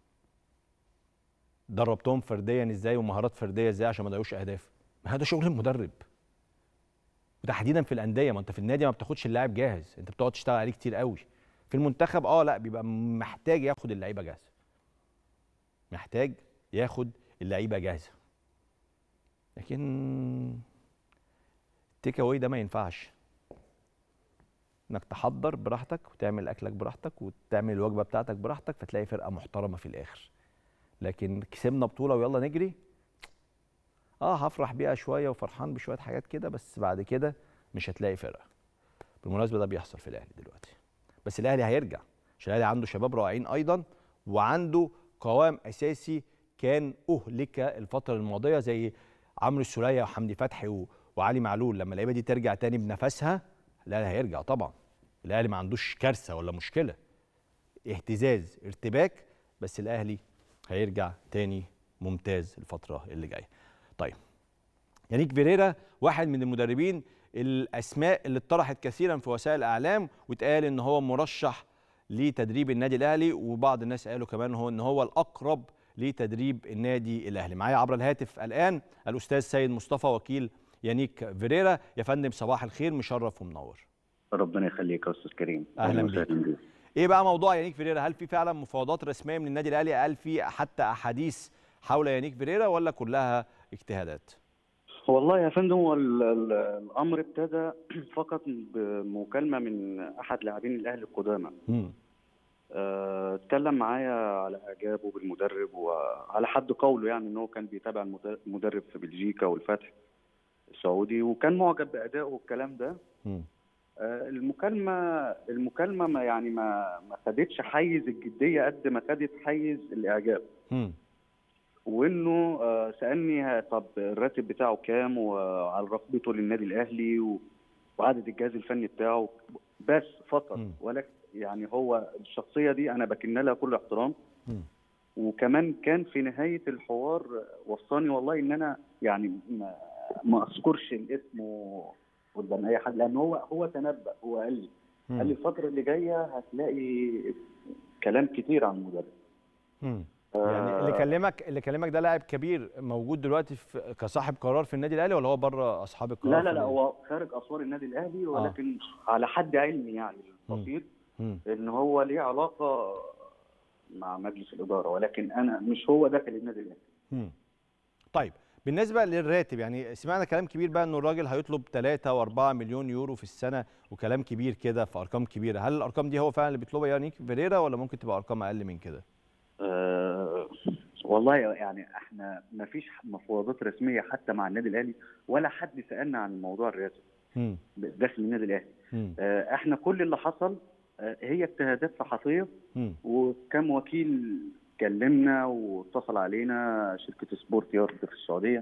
دربتهم فرديا ازاي ومهارات فرديه ازاي عشان ما يضيعوش اهداف ما هذا شغل المدرب وتحديدا في الانديه ما انت في النادي ما بتاخدش اللاعب جاهز انت بتقعد تشتغل عليه كتير قوي في المنتخب اه لا بيبقى محتاج ياخد اللعيبه جاهزه محتاج ياخد اللعيبه جاهزه لكن التيك اواي ده ما ينفعش انك تحضر براحتك وتعمل اكلك براحتك وتعمل الوجبه بتاعتك براحتك فتلاقي فرقه محترمه في الاخر لكن كسبنا بطوله ويلا نجري اه هفرح بيها شويه وفرحان بشويه حاجات كده بس بعد كده مش هتلاقي فرقه بالمناسبه ده بيحصل في الاهلي دلوقتي بس الاهلي هيرجع عشان الاهلي عنده شباب رائعين ايضا وعنده قوام اساسي كان اهلك الفتره الماضيه زي عمرو السوليه وحمدي فتحي و... وعلي معلول لما اللعيبه دي ترجع تاني بنفسها الاهلي هيرجع طبعا الاهلي ما عندوش كارثه ولا مشكله اهتزاز ارتباك بس الاهلي هيرجع تاني ممتاز الفتره اللي جايه طيب يانيك فيريرا واحد من المدربين الاسماء اللي اتطرحت كثيرا في وسائل الاعلام واتقال ان هو مرشح لتدريب النادي الاهلي وبعض الناس قالوا كمان هو ان هو الاقرب لتدريب النادي الاهلي معايا عبر الهاتف الان الاستاذ سيد مصطفى وكيل يانيك فيريرا يا فندم صباح الخير مشرف ومنور ربنا يخليك يا استاذ كريم اهلا بيك ايه بقى موضوع يانيك فيريرا هل في فعلا مفاوضات رسميه من النادي الاهلي هل في حتى احاديث حول يانيك فيريرا ولا كلها اجتهادات والله يا فندم هو الامر ابتدى فقط بمكالمه من احد لاعبين الاهلي القدامى اتكلم معايا على اعجابه بالمدرب وعلى حد قوله يعني ان هو كان بيتابع المدرب في بلجيكا والفتح السعودي وكان معجب بادائه والكلام ده م. المكالمه المكالمه ما يعني ما ما خدتش حيز الجديه قد ما خدت حيز الاعجاب م. وانه سالني طب الراتب بتاعه كام وعلى رغبته للنادي الاهلي وعدد الجهاز الفني بتاعه بس فقط م. ولكن يعني هو الشخصيه دي انا بكن لها كل احترام م. وكمان كان في نهايه الحوار وصاني والله ان انا يعني ما, ما اذكرش الاسم قدام اي حد لان هو هو تنبأ هو قال لي قال لي الفتره اللي جايه هتلاقي كلام كتير عن المدرب م. يعني اللي كلمك اللي كلمك ده لاعب كبير موجود دلوقتي في كصاحب قرار في النادي الاهلي ولا هو بره اصحاب القرار لا لا لا هو خارج اسوار النادي الاهلي ولكن آه. على حد علمي يعني البسيط ان هو ليه علاقه مع مجلس الاداره ولكن انا مش هو داخل النادي الاهلي طيب بالنسبه للراتب يعني سمعنا كلام كبير بقى انه الراجل هيطلب 3 و4 مليون يورو في السنه وكلام كبير كده في ارقام كبيره هل الارقام دي هو فعلا اللي بيطلبها يانيك فيريرا ولا ممكن تبقى ارقام اقل من كده أه والله يعني احنا ما فيش مفاوضات رسميه حتى مع النادي الاهلي ولا حد سالنا عن موضوع الراتب داخل النادي الاهلي أه احنا كل اللي حصل أه هي اجتهادات صحفيه وكم وكيل كلمنا واتصل علينا شركه سبورت يارد في السعوديه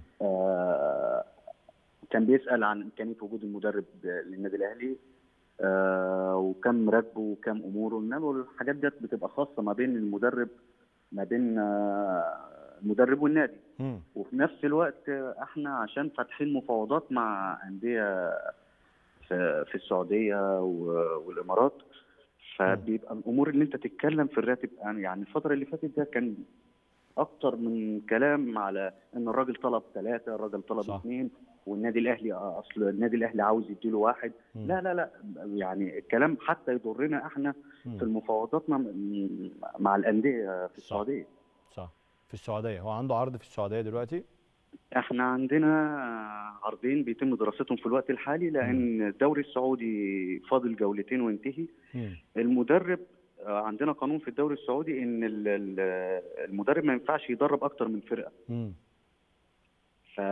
آه كان بيسال عن امكانيه وجود المدرب للنادي الاهلي آه وكم راتبه وكم اموره انما الحاجات ديت بتبقى خاصه ما بين المدرب ما بين آه المدرب والنادي م. وفي نفس الوقت احنا عشان فاتحين مفاوضات مع انديه في, في السعوديه والامارات فبيبقى الامور اللي انت تتكلم في الراتب يعني الفتره اللي فاتت ده كان اكتر من كلام على ان الراجل طلب ثلاثه الراجل طلب صح. اثنين والنادي الاهلي اصل النادي الاهلي عاوز يديله واحد م. لا لا لا يعني الكلام حتى يضرنا احنا م. في مفاوضاتنا مع الانديه في السعوديه صح في السعوديه هو عنده عرض في السعوديه دلوقتي احنا عندنا عرضين بيتم دراستهم في الوقت الحالي لان الدوري السعودي فاضل جولتين وينتهي المدرب عندنا قانون في الدوري السعودي ان المدرب ما ينفعش يدرب اكتر من فرقه ف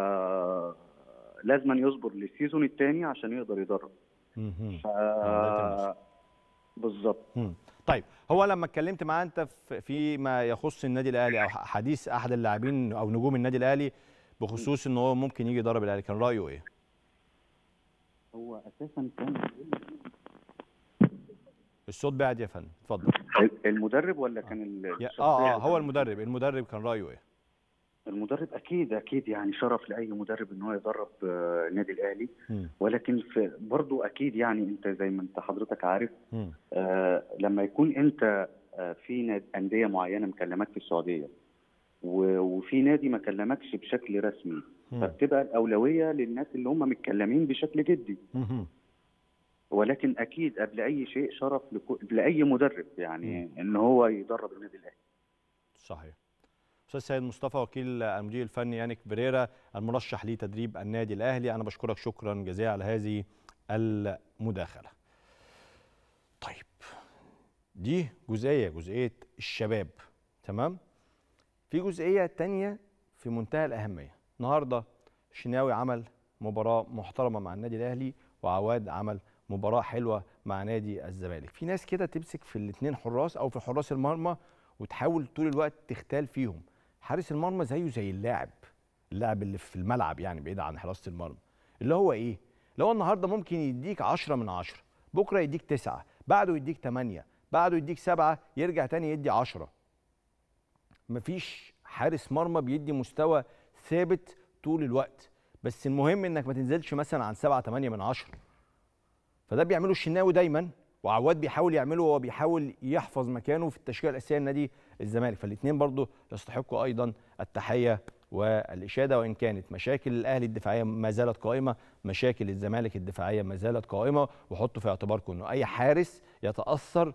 لازم يصبر للسيزون الثاني عشان يقدر يدرب ف بالظبط طيب هو لما اتكلمت معاه انت فيما يخص النادي الاهلي او حديث احد اللاعبين او نجوم النادي الاهلي بخصوص ان هو ممكن يجي يدرب الاهلي كان رايه ايه؟ هو اساسا كان الصوت بعد يا فندم اتفضل المدرب ولا كان ال- يا- الشخصية اه اه اللي هو كان- المدرب المدرب كان رايه ايه المدرب اكيد اكيد يعني شرف لاي مدرب ان هو يدرب آه، النادي الاهلي مم. ولكن في برضه اكيد يعني انت زي ما انت حضرتك عارف مم. آه لما يكون انت آه في ناد- انديه معينه مكلمك في السعوديه و- وفي نادي ما كلمكش بشكل رسمي مم. فبتبقى الاولويه للناس اللي هم متكلمين بشكل جدي مم. ولكن اكيد قبل اي شيء شرف لكو... لاي مدرب يعني ان هو يدرب النادي الاهلي صحيح استاذ سيد مصطفى وكيل المدير الفني يانيك بريرا المرشح لتدريب النادي الاهلي انا بشكرك شكرا جزيلا على هذه المداخله طيب دي جزئيه جزئيه الشباب تمام في جزئيه تانية في منتهى الاهميه النهارده الشناوي عمل مباراه محترمه مع النادي الاهلي وعواد عمل مباراه حلوه مع نادي الزمالك في ناس كده تمسك في الاثنين حراس او في حراس المرمى وتحاول طول الوقت تختال فيهم حارس المرمى زيه زي اللاعب اللاعب اللي في الملعب يعني بعيد عن حراسه المرمى اللي هو ايه اللي هو النهارده ممكن يديك 10 من 10 بكره يديك 9 بعده يديك 8 بعده يديك 7 يرجع تاني يدي 10 مفيش حارس مرمى بيدي مستوى ثابت طول الوقت بس المهم انك ما تنزلش مثلا عن 7 8 من 10 فده بيعمله الشناوي دايما وعواد بيحاول يعمله وهو بيحاول يحفظ مكانه في التشكيله الاساسيه لنادي الزمالك فالاثنين برضو يستحقوا ايضا التحيه والاشاده وان كانت مشاكل الاهلي الدفاعيه ما زالت قائمه مشاكل الزمالك الدفاعيه ما زالت قائمه وحطوا في اعتباركم انه اي حارس يتاثر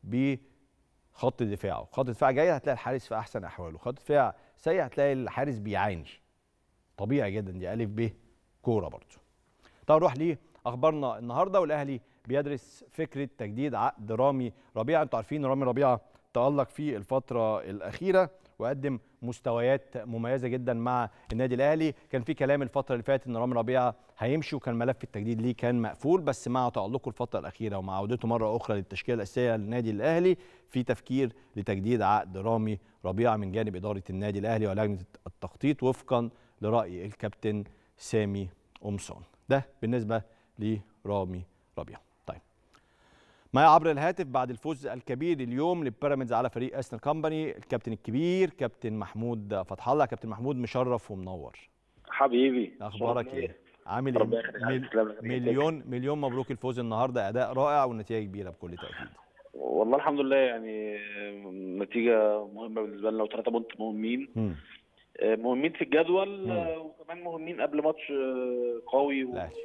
بخط دفاعه خط دفاع جيد هتلاقي الحارس في احسن احواله خط دفاع سيء هتلاقي الحارس بيعاني طبيعي جدا دي الف ب كوره برضو طب نروح ليه اخبارنا النهارده والاهلي بيدرس فكره تجديد عقد رامي ربيعه انتوا عارفين رامي ربيعه تالق في الفتره الاخيره وقدم مستويات مميزه جدا مع النادي الاهلي كان في كلام الفتره اللي فاتت ان رامي ربيعه هيمشي وكان ملف التجديد ليه كان مقفول بس مع تالقه الفتره الاخيره ومع عودته مره اخرى للتشكيله الاساسيه للنادي الاهلي في تفكير لتجديد عقد رامي ربيعه من جانب اداره النادي الاهلي ولجنه التخطيط وفقا لراي الكابتن سامي قمصان ده بالنسبه لرامي ربيعه طيب معايا عبر الهاتف بعد الفوز الكبير اليوم لبيراميدز على فريق استن كومباني الكابتن الكبير كابتن محمود فتح الله كابتن محمود مشرف ومنور حبيبي اخبارك ايه عامل ربنا ايه يخليك. مل- تسلم لك. مليون مليون مبروك الفوز النهارده اداء رائع والنتيجه كبيره بكل تاكيد والله الحمد لله يعني نتيجة مهمة بالنسبة لنا وثلاثة بونت مهمين مم. مهمين في الجدول مم. وكمان مهمين قبل ماتش قوي و- الأهلي.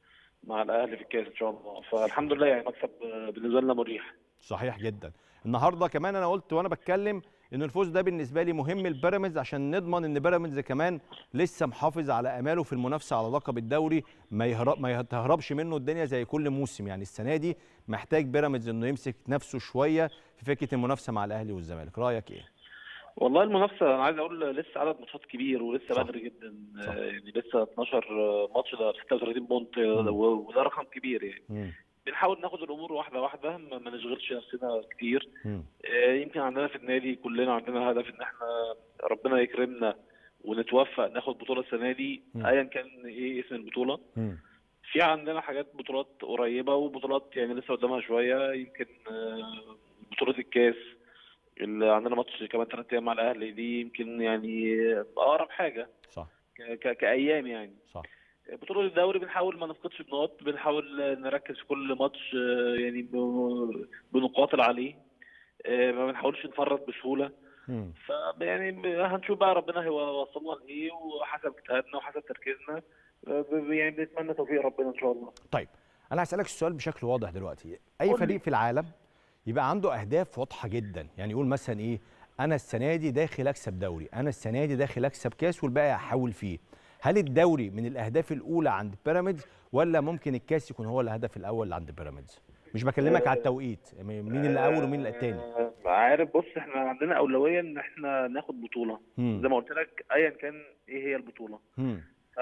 مع الأهلي في الكاس إن شاء الله فالحمد لله يعني مكسب بالنسبة لنا مريح صحيح جدا النهارده كمان انا قلت وانا بتكلم ان الفوز ده بالنسبه لي مهم لبيراميدز عشان نضمن ان بيراميدز كمان لسه محافظ على اماله في المنافسه على لقب الدوري ما يهرب ما تهربش منه الدنيا زي كل موسم يعني السنه دي محتاج بيراميدز انه يمسك نفسه شويه في فكره المنافسه مع الاهلي والزمالك رايك ايه والله المنافسة أنا عايز أقول لسه عدد ماتشات كبير ولسه صح. بدري جدا صح. آه، يعني لسه 12 ماتش ده 36 بونت مم. و- وده رقم كبير يعني مم. بنحاول ناخد الأمور واحدة واحدة ما ما نشغلش نفسنا كتير مم. آه، يمكن عندنا في النادي كلنا عندنا هدف ان احنا ربنا يكرمنا ونتوفق ناخد بطوله السنه دي مم. ايا كان ايه اسم البطوله مم. في عندنا حاجات بطولات قريبه وبطولات يعني لسه قدامها شويه يمكن آه، بطوله الكاس اللي عندنا ماتش كمان ثلاث ايام مع الاهلي دي يمكن يعني اقرب حاجه صح ك- ك- كايام يعني صح بطولة الدوري بنحاول ما نفقدش بنقط بنحاول نركز في كل ماتش آه، يعني ب- بنقاتل عليه آه، ما بنحاولش نفرط بسهولة مم. فيعني ب- هنشوف بقى ربنا هيوصلنا لايه وحسب اجتهادنا وحسب تركيزنا آه، ب- يعني بنتمنى توفيق ربنا ان شاء الله طيب انا هسالك السؤال بشكل واضح دلوقتي اي قول لي. فريق في العالم يبقى عنده اهداف واضحه جدا يعني يقول مثلا ايه انا السنه دي داخل اكسب دوري انا السنه دي داخل اكسب كاس والباقي هحاول فيه هل الدوري من الاهداف الاولى عند بيراميدز ولا ممكن الكاس يكون هو الهدف الاول عند بيراميدز مش بكلمك على التوقيت مين اللي اول ومين اللي التاني آه، عارف بص احنا عندنا اولويه ان احنا ناخد بطوله مم. زي ما قلت لك ايا كان ايه هي البطوله مم.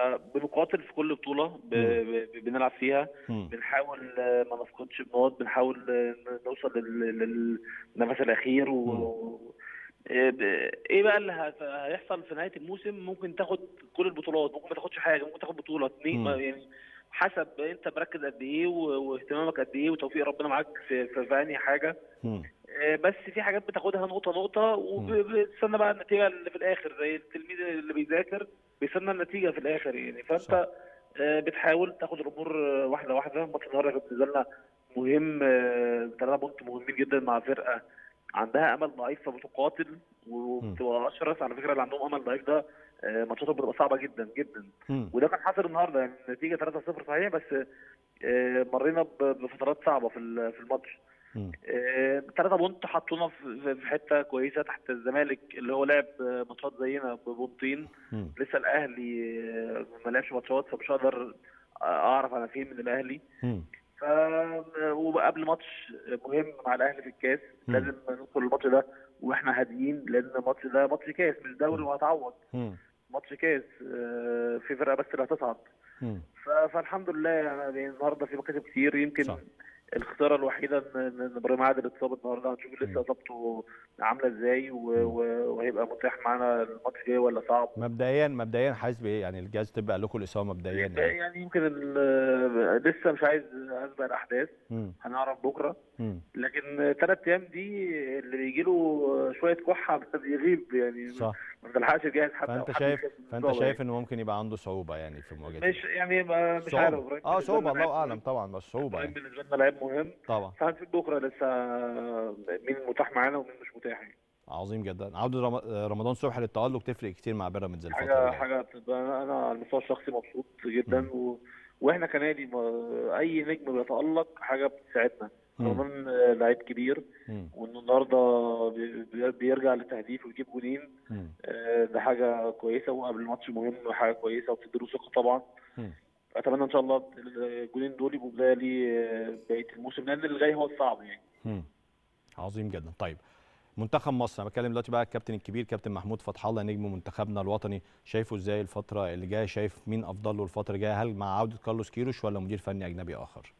بنقاتل في كل بطوله ب- ب- بنلعب فيها مم. بنحاول آه، ما نفقدش بنقط بنحاول آه، نوصل لل- للنفس الاخير و آه، ب- ايه بقى اللي هت- هيحصل في نهايه الموسم ممكن تاخد كل البطولات ممكن ما تاخدش حاجه ممكن تاخد بطوله اتنين مم. ما- يعني حسب انت مركز قد ايه و- واهتمامك قد ايه وتوفيق ربنا معاك في في, في انهي حاجه مم. آه، بس في حاجات بتاخدها نقطه نقطه وبتستنى بقى النتيجه اللي في الاخر زي التلميذ اللي بيذاكر بيستنى النتيجه في الاخر يعني صح. فانت آه، بتحاول تاخد الامور آه، واحده واحده ماتش النهارده كان بالنسبه لنا مهم ثلاثه بونت مهمين جدا مع فرقه عندها امل ضعيف فبتقاتل وبتبقى اشرس على فكره اللي عندهم امل ضعيف ده آه، ماتشاتهم بتبقى صعبه جدا جدا مم. وده كان حاصل النهارده يعني النتيجه 3-0 صحيح بس آه، مرينا ب- بفترات صعبه في ال- في الماتش مم. ثلاثة بونت حطونا في في حته كويسه تحت الزمالك اللي هو لعب آه، ماتشات زينا ببونتين مم. لسه الاهلي آه، ما لعبش ماتشات فمش هقدر اعرف انا فين من الاهلي مم. ف وقبل ماتش مهم مع الاهلي في الكاس مم. لازم ندخل الماتش ده واحنا هاديين لان الماتش ده ماتش كاس مش دوري وهتعوض مم. ماتش كاس آه، في فرقه بس اللي هتصعد مم. ف- فالحمد لله يعني النهارده في مكاسب كتير يمكن صح. الخساره الوحيده ان إن ابراهيم عادل اتصاب النهارده هنشوف لسه اصابته عامله ازاي و- و- وهيبقى متاح معانا الماتش الجاي ولا صعب مبدئيا مبدئيا حاسس بايه يعني الجهاز تبقى لكم الاصابه مبدئيا يعني يعني يمكن ال- لسه مش عايز اسبق الاحداث مم. هنعرف بكره مم. لكن ثلاث ايام دي اللي بيجي له شويه كحه بيغيب يعني صح ما بنلحقش نجهز حتى فانت أو حد شايف يخاف من فانت الإصابة شايف انه ممكن يبقى عنده صعوبه يعني في مواجهه مش يعني ما- مش عارف صعوبه إبراهيم اه بالنسبة صعوبه لنا الله لعيب اعلم مهم. طبعا بس صعوبه إبراهيم يعني بالنسبه لنا لعيب مهم طبعا فهنشوف بكره لسه مين متاح معانا ومين مش متاح يعني عظيم جدا عوده رم- رمضان صبحي للتالق تفرق كتير مع بيراميدز الفتره حاجه دي حاجه بتبقى انا أنا على المستوى الشخصي مبسوط جدا و... واحنا كنادي ما... اي نجم بيتالق حاجه بتساعدنا مم. رمضان آه، لعيب كبير مم. وانه النهارده بي- بي- بيرجع للتهديف ويجيب جولين مم. آه، ده حاجه كويسه وقبل الماتش مهم حاجه كويسه وبتديله ثقه طبعا مم. اتمنى ان شاء الله الجولين دول يبقوا بدايه ليه آه، بقيه الموسم لان اللي جاي هو الصعب يعني مم. عظيم جدا طيب منتخب مصر انا بتكلم دلوقتي بقى الكابتن الكبير كابتن محمود فتح الله نجم منتخبنا الوطني شايفه ازاي الفتره اللي جايه شايف مين افضل له الفتره الجايه هل مع عوده كارلوس كيروش ولا مدير فني اجنبي اخر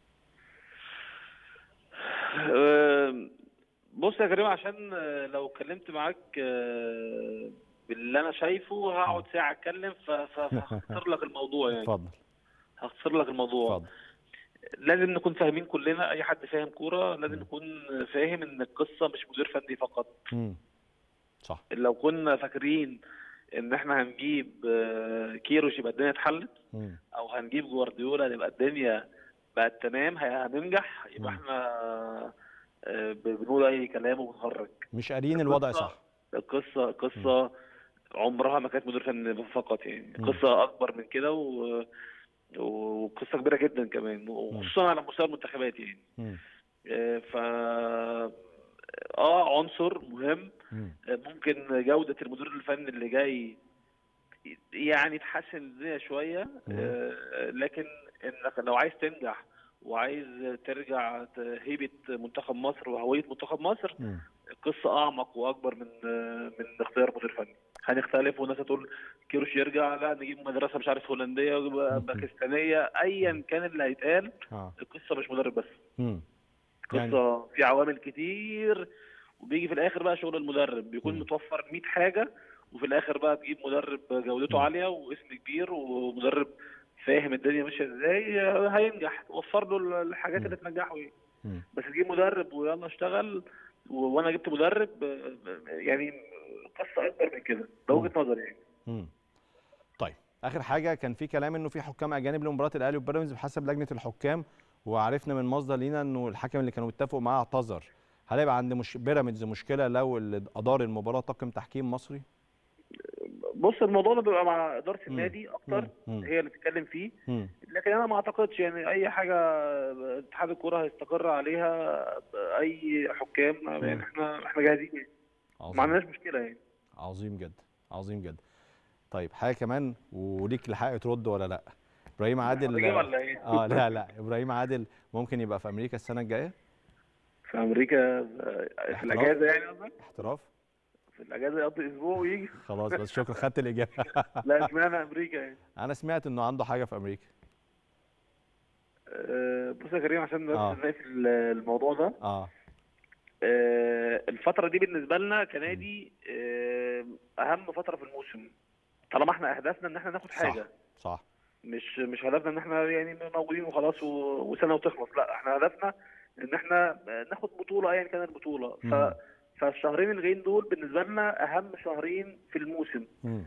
آه، بص يا كريم عشان آه، لو اتكلمت معاك آه، باللي انا شايفه هقعد ساعه اتكلم ف- ف- فهختصر لك الموضوع يعني اتفضل هختصر لك الموضوع اتفضل لازم نكون فاهمين كلنا اي حد فاهم كوره لازم نكون فاهم ان القصه مش مدير فني فقط مم. صح لو كنا فاكرين ان احنا هنجيب آه، كيروش يبقى الدنيا اتحلت مم. او هنجيب جوارديولا يبقى الدنيا بقت تمام هي- هننجح يبقى مم. احنا آه، ب- بنقول اي كلام وبنخرج مش قاريين الوضع القصة- صح القصه قصه عمرها ما كانت مدير فني فقط يعني مم. قصه اكبر من كده و... وقصه كبيره جدا كمان وخصوصا على مستوى المنتخبات يعني مم. آه، ف اه عنصر مهم مم. آه، ممكن جوده المدير الفني اللي جاي يعني تحسن الدنيا شويه آه، لكن انك لو عايز تنجح وعايز ترجع ت- هيبه منتخب مصر وهويه منتخب مصر مم. القصه اعمق واكبر من من اختيار مدير فني هنختلف والناس هتقول كيروش يرجع لا نجيب مدرسه مش عارف هولنديه باكستانيه ايا كان اللي هيتقال اه القصه مش مدرب بس مم. يعني قصه في عوامل كتير وبيجي في الاخر بقى شغل المدرب بيكون مم. متوفر 100 حاجه وفي الاخر بقى تجيب مدرب جودته مم. عاليه واسم كبير ومدرب فاهم الدنيا ماشيه ازاي هينجح توفر له الحاجات مم. اللي تنجحه يعني مم. بس تجيب مدرب ويلا اشتغل و- وانا جبت مدرب آه، يعني قصه اكبر من كده ده وجهه نظري يعني مم. طيب اخر حاجه كان في كلام انه في حكام اجانب لمباراه الاهلي وبيراميدز بحسب لجنه الحكام وعرفنا من مصدر لينا انه الحكم اللي كانوا اتفقوا معاه اعتذر هل هيبقى عند مش بيراميدز مشكله لو اللي ادار المباراه طاقم تحكيم مصري بص الموضوع ده بيبقى مع اداره مم. النادي اكتر مم. مم. هي اللي تتكلم فيه مم. لكن انا ما اعتقدش يعني اي حاجه اتحاد الكوره هيستقر عليها اي حكام يعني احنا احنا جاهزين يعني. ما عظيم عندناش مشكله يعني عظيم جدا عظيم جدا طيب حاجه كمان وليك الحق ترد ولا لا ابراهيم عادل هتجيب ولا ايه؟ اه لا لا ابراهيم عادل ممكن يبقى في امريكا السنه الجايه في امريكا في احتراف؟ الاجازه يعني قصدك؟ احتراف في الاجازه يقضي اسبوع ويجي خلاص بس شكرا خدت الاجابه لا اشمعنى امريكا يعني انا سمعت انه عنده حاجه في امريكا أه، بص يا كريم عشان بس آه. نقفل الموضوع ده اه أه، الفتره دي بالنسبه لنا كنادي أه، اهم فتره في الموسم طالما احنا اهدافنا ان احنا ناخد صح حاجه صح مش مش هدفنا ان احنا يعني موجودين وخلاص و- وسنه وتخلص لا احنا هدفنا ان احنا ناخد بطوله ايا كانت البطوله ف مم. فالشهرين الجايين دول بالنسبه لنا اهم شهرين في الموسم مم.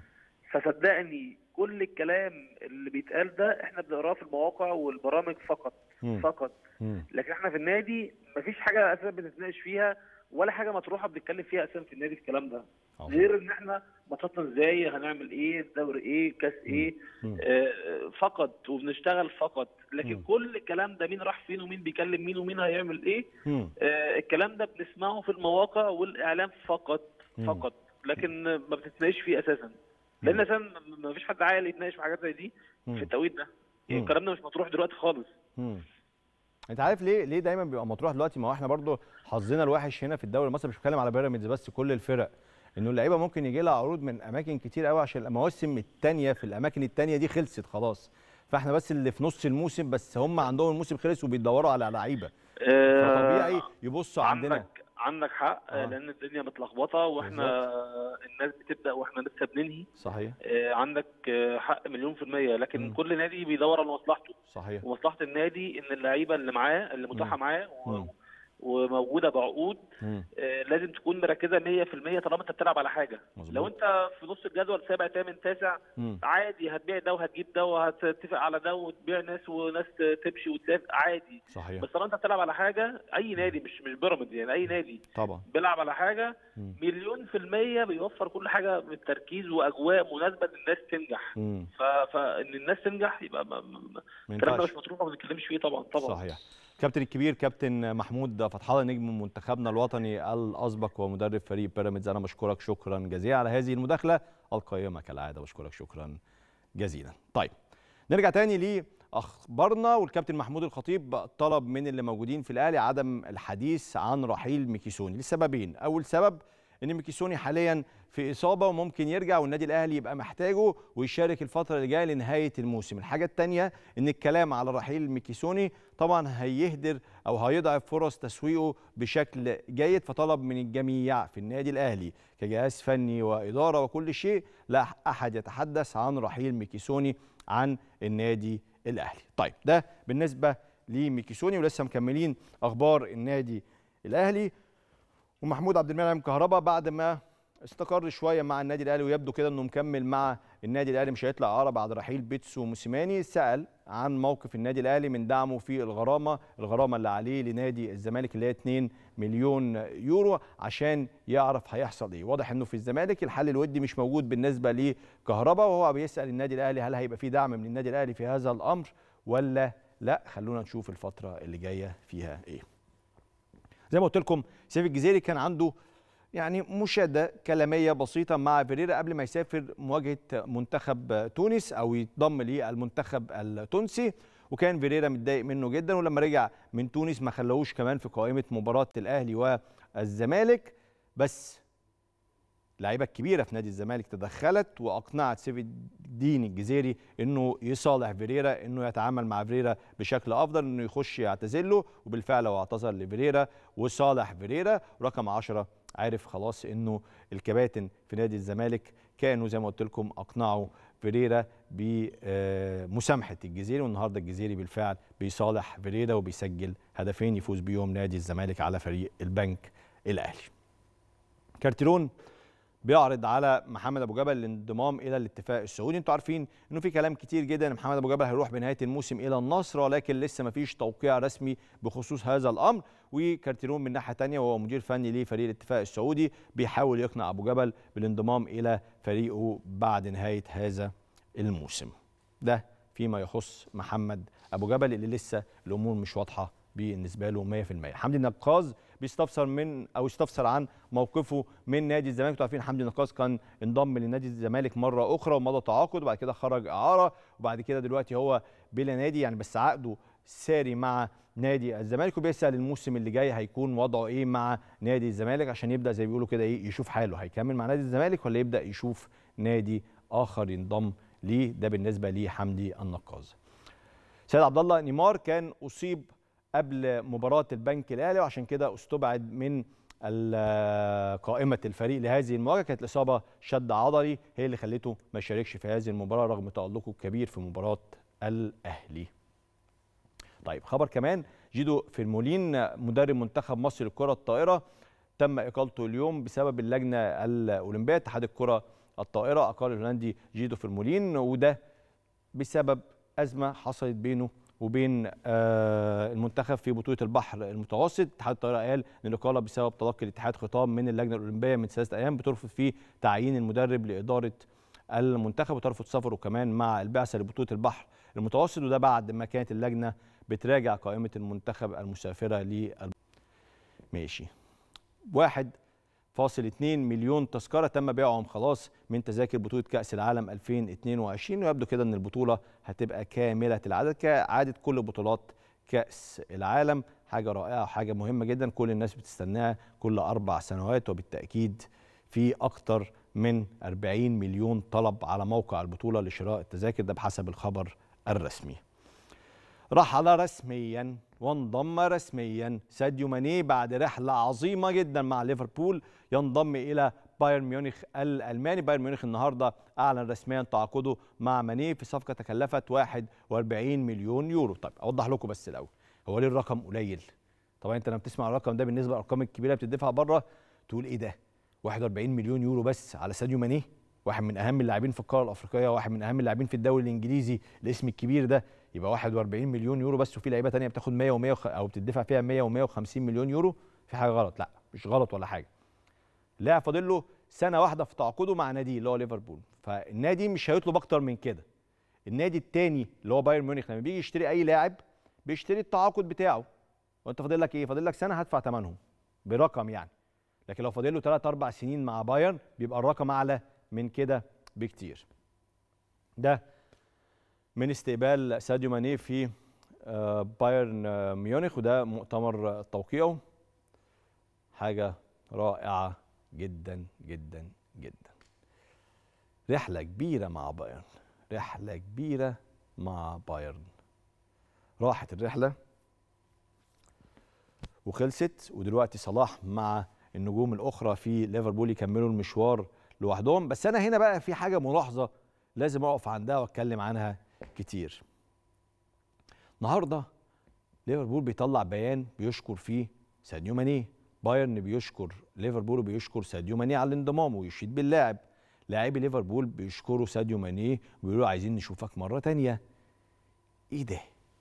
فصدقني كل الكلام اللي بيتقال ده احنا بنقراه في المواقع والبرامج فقط مم. فقط مم. لكن احنا في النادي مفيش حاجه اساسا بنتناقش فيها ولا حاجه مطروحه بنتكلم فيها اساسا في النادي الكلام ده عظيم. غير ان احنا ماتشاتنا ازاي هنعمل ايه الدوري ايه كاس ايه مم. آه فقط وبنشتغل فقط لكن مم. كل الكلام ده مين راح فين ومين بيكلم مين ومين هيعمل ايه مم. آه الكلام ده بنسمعه في المواقع والاعلام فقط مم. فقط لكن ما بتتناقش فيه اساسا لان اساسا ما فيش حد عاقل يتناقش في حاجات زي دي مم. في التوقيت ده يعني مم. الكلام ده مش مطروح دلوقتي خالص مم. انت عارف ليه ليه دايما بيبقى مطروح دلوقتي ما هو احنا برضو حظنا الوحش هنا في الدوري المصري مش بتكلم على بيراميدز بس كل الفرق انه اللعيبه ممكن يجي لها عروض من اماكن كتير قوي عشان المواسم الثانيه في الاماكن الثانيه دي خلصت خلاص فاحنا بس اللي في نص الموسم بس هم عندهم الموسم خلص وبيدوروا على لعيبه آه، فطبيعي يبصوا عندنا عندك عندك حق آه. آه. لان الدنيا متلخبطه واحنا الناس بتبدا واحنا لسه بننهي صحيح آه، عندك آه، حق مليون في المية لكن مم. كل نادي بيدور على مصلحته صحيح ومصلحة النادي ان اللعيبة اللي معاه اللي متاحة مم. معاه و- مم. وموجودة بعقود مم. آه، لازم تكون مركزة 100% طالما انت بتلعب على حاجة مظبوط. لو انت في نص الجدول سابع ثامن تاسع مم. عادي هتبيع ده وهتجيب ده وهتتفق على ده وتبيع ناس وناس تمشي وتسافر عادي صحيح بس طالما انت بتلعب على حاجة اي نادي مش مش بيراميدز يعني اي نادي طبعا بيلعب على حاجة مم. مليون في المية بيوفر كل حاجة من التركيز وأجواء مناسبة إن الناس تنجح مم. ف... فإن الناس تنجح يبقى ما... ما... ما الكلام ده ينفعش مش مطروح وما بنتكلمش فيه طبعا طبعا صحيح كابتن الكبير كابتن محمود فتح الله نجم منتخبنا الوطني الاسبق ومدرب فريق بيراميدز انا بشكرك شكرا جزيلا على هذه المداخله القيمه كالعاده بشكرك شكرا جزيلا طيب نرجع تاني لاخبارنا والكابتن محمود الخطيب طلب من اللي موجودين في الاهلي عدم الحديث عن رحيل ميكيسوني لسببين اول سبب ان ميكيسوني حاليا في اصابه وممكن يرجع والنادي الاهلي يبقى محتاجه ويشارك الفتره اللي جايه لنهايه الموسم الحاجه الثانيه ان الكلام على رحيل ميكيسوني طبعا هيهدر او هيضعف فرص تسويقه بشكل جيد فطلب من الجميع في النادي الاهلي كجهاز فني واداره وكل شيء لا احد يتحدث عن رحيل ميكيسوني عن النادي الاهلي طيب ده بالنسبه لميكيسوني ولسه مكملين اخبار النادي الاهلي ومحمود عبد المنعم كهربا بعد ما استقر شويه مع النادي الاهلي ويبدو كده انه مكمل مع النادي الاهلي مش هيطلع اعاره بعد رحيل بيتسو موسيماني سال عن موقف النادي الاهلي من دعمه في الغرامه الغرامه اللي عليه لنادي الزمالك اللي هي 2 مليون يورو عشان يعرف هيحصل ايه واضح انه في الزمالك الحل الودي مش موجود بالنسبه لكهربا وهو بيسال النادي الاهلي هل هيبقى في دعم من النادي الاهلي في هذا الامر ولا لا خلونا نشوف الفتره اللي جايه فيها ايه زي ما قلت لكم سيف الجزيري كان عنده يعني مشاده كلاميه بسيطه مع فيريرا قبل ما يسافر مواجهه منتخب تونس او يتضم للمنتخب التونسي وكان فيريرا متضايق منه جدا ولما رجع من تونس ما خلاهوش كمان في قائمه مباراه الاهلي والزمالك بس اللعيبه الكبيره في نادي الزمالك تدخلت واقنعت سيف الدين الجزيري انه يصالح فيريرا انه يتعامل مع فيريرا بشكل افضل انه يخش يعتزل له وبالفعل هو اعتذر لفيريرا وصالح فيريرا رقم 10 عارف خلاص انه الكباتن في نادي الزمالك كانوا زي ما قلت لكم اقنعوا فيريرا بمسامحه الجزيري والنهارده الجزيري بالفعل بيصالح فيريرا وبيسجل هدفين يفوز بيهم نادي الزمالك على فريق البنك الاهلي. كارتيرون بيعرض على محمد ابو جبل الانضمام الى الاتفاق السعودي انتوا عارفين انه في كلام كتير جدا ان محمد ابو جبل هيروح بنهايه الموسم الى النصر ولكن لسه ما فيش توقيع رسمي بخصوص هذا الامر وكارتيرون من ناحيه ثانيه وهو مدير فني لفريق الاتفاق السعودي بيحاول يقنع ابو جبل بالانضمام الى فريقه بعد نهايه هذا الموسم ده فيما يخص محمد ابو جبل اللي لسه الامور مش واضحه بالنسبه له 100% حمدي النقاز بيستفسر من او يستفسر عن موقفه من نادي الزمالك انتوا عارفين حمدي النقاز كان انضم لنادي الزمالك مره اخرى ومضى تعاقد وبعد كده خرج اعاره وبعد كده دلوقتي هو بلا نادي يعني بس عقده ساري مع نادي الزمالك وبيسال الموسم اللي جاي هيكون وضعه ايه مع نادي الزمالك عشان يبدا زي بيقولوا كده ايه يشوف حاله هيكمل مع نادي الزمالك ولا يبدا يشوف نادي اخر ينضم ليه ده بالنسبه لحمدي النقاز سيد عبد الله نيمار كان اصيب قبل مباراه البنك الاهلي وعشان كده استبعد من قائمه الفريق لهذه المواجهه كانت الاصابه شد عضلي هي اللي خلته ما يشاركش في هذه المباراه رغم تالقه الكبير في مباراه الاهلي طيب خبر كمان جيدو فيرمولين مدرب منتخب مصر للكره الطائره تم اقالته اليوم بسبب اللجنه الاولمبيه اتحاد الكره الطائره اقال الهولندي جيدو فيرمولين وده بسبب ازمه حصلت بينه وبين المنتخب في بطوله البحر المتوسط اتحاد الطائره قال ان الاقاله بسبب تلقي الاتحاد خطاب من اللجنه الاولمبيه من ثلاثه ايام بترفض فيه تعيين المدرب لاداره المنتخب وترفض سفره كمان مع البعثه لبطوله البحر المتوسط وده بعد ما كانت اللجنه بتراجع قائمه المنتخب المسافره لل ماشي واحد فاصل 2 مليون تذكره تم بيعهم خلاص من تذاكر بطوله كاس العالم 2022 ويبدو كده ان البطوله هتبقى كامله العدد كعاده كل بطولات كاس العالم حاجه رائعه وحاجه مهمه جدا كل الناس بتستناها كل اربع سنوات وبالتاكيد في اكتر من 40 مليون طلب على موقع البطوله لشراء التذاكر ده بحسب الخبر الرسمي رحل رسميا وانضم رسميا ساديو ماني بعد رحله عظيمه جدا مع ليفربول ينضم الى بايرن ميونخ الالماني بايرن ميونخ النهارده اعلن رسميا تعاقده مع ماني في صفقه تكلفت 41 مليون يورو طيب اوضح لكم بس الاول هو ليه الرقم قليل طبعا انت لما بتسمع الرقم ده بالنسبه للارقام الكبيره بتدفع بره تقول ايه ده 41 مليون يورو بس على ساديو ماني واحد من اهم اللاعبين في القاره الافريقيه واحد من اهم اللاعبين في الدوري الانجليزي الاسم الكبير ده يبقى 41 مليون يورو بس وفي لعيبه ثانيه بتاخد 100 و100 او بتدفع فيها 100 و150 مليون يورو في حاجه غلط لا مش غلط ولا حاجه لاعب فاضل له سنه واحده في تعاقده مع نادي اللي هو ليفربول فالنادي مش هيطلب اكتر من كده النادي الثاني اللي هو بايرن ميونخ لما بيجي يشتري اي لاعب بيشتري التعاقد بتاعه وانت فاضل لك ايه فاضل لك سنه هدفع ثمنهم برقم يعني لكن لو فاضل له 3 4 سنين مع بايرن بيبقى الرقم اعلى من كده بكتير ده من استقبال ساديو ماني في بايرن ميونخ وده مؤتمر توقيعه حاجه رائعه جدا جدا جدا رحله كبيره مع بايرن رحله كبيره مع بايرن راحت الرحله وخلصت ودلوقتي صلاح مع النجوم الاخرى في ليفربول يكملوا المشوار لوحدهم بس انا هنا بقى في حاجه ملاحظه لازم اقف عندها واتكلم عنها كتير النهارده ليفربول بيطلع بيان بيشكر فيه ساديو ماني بايرن بيشكر ليفربول وبيشكر ساديو ماني على الانضمام ويشيد باللاعب لاعبي ليفربول بيشكروا ساديو ماني ويقولوا عايزين نشوفك مره تانية ايه ده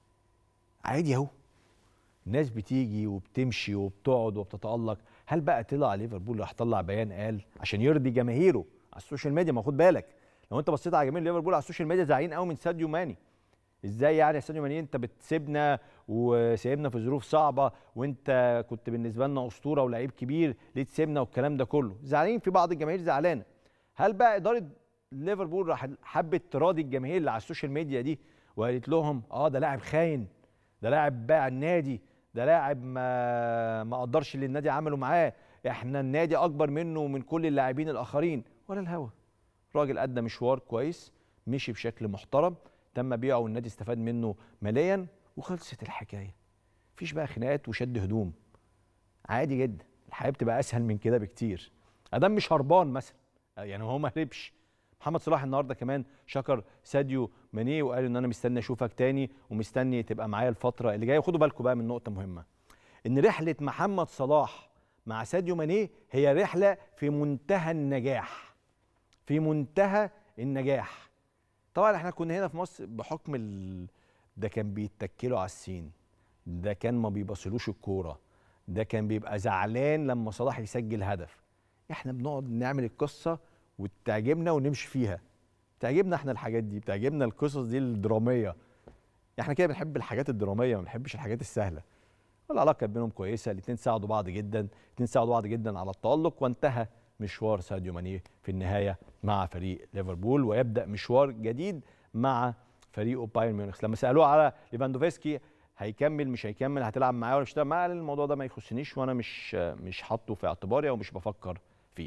عادي اهو الناس بتيجي وبتمشي وبتقعد وبتتالق هل بقى طلع ليفربول راح طلع بيان قال عشان يرضي جماهيره على السوشيال ميديا ما خد بالك لو انت بصيت على جماهير ليفربول على السوشيال ميديا زعلانين قوي من ساديو ماني ازاي يعني يا ساديو ماني انت بتسيبنا وسايبنا في ظروف صعبه وانت كنت بالنسبه لنا اسطوره ولاعيب كبير ليه تسيبنا والكلام ده كله زعلانين في بعض الجماهير زعلانه هل بقى اداره ليفربول راح حبت تراضي الجماهير اللي على السوشيال ميديا دي وقالت لهم اه ده لاعب خاين ده لاعب باع النادي ده لاعب ما ما قدرش اللي النادي عمله معاه احنا النادي اكبر منه ومن كل اللاعبين الاخرين ولا الهوا راجل ادى مشوار كويس مشي بشكل محترم تم بيعه والنادي استفاد منه ماليا وخلصت الحكايه مفيش بقى خناقات وشد هدوم عادي جدا الحياه بتبقى اسهل من كده بكتير ادم مش هربان مثلا يعني هو ما هربش محمد صلاح النهارده كمان شكر ساديو ماني وقال ان انا مستني اشوفك تاني ومستني تبقى معايا الفتره اللي جايه وخدوا بالكم بقى من نقطه مهمه ان رحله محمد صلاح مع ساديو ماني هي رحله في منتهى النجاح في منتهى النجاح طبعا احنا كنا هنا في مصر بحكم ال... ده كان بيتكلوا على السين ده كان ما بيبصلوش الكوره ده كان بيبقى زعلان لما صلاح يسجل هدف احنا بنقعد نعمل القصه وتعجبنا ونمشي فيها بتعجبنا احنا الحاجات دي بتعجبنا القصص دي الدراميه احنا كده بنحب الحاجات الدراميه ما بنحبش الحاجات السهله العلاقه بينهم كويسه الاثنين ساعدوا بعض جدا الاثنين ساعدوا بعض جدا على التالق وانتهى مشوار ساديو ماني في النهايه مع فريق ليفربول ويبدا مشوار جديد مع فريقه بايرن ميونخ لما سالوه على ليفاندوفسكي هيكمل مش هيكمل هتلعب معاه ولا مش هتلعب معاه الموضوع ده ما يخصنيش وانا مش مش حاطه في اعتباري او مش بفكر فيه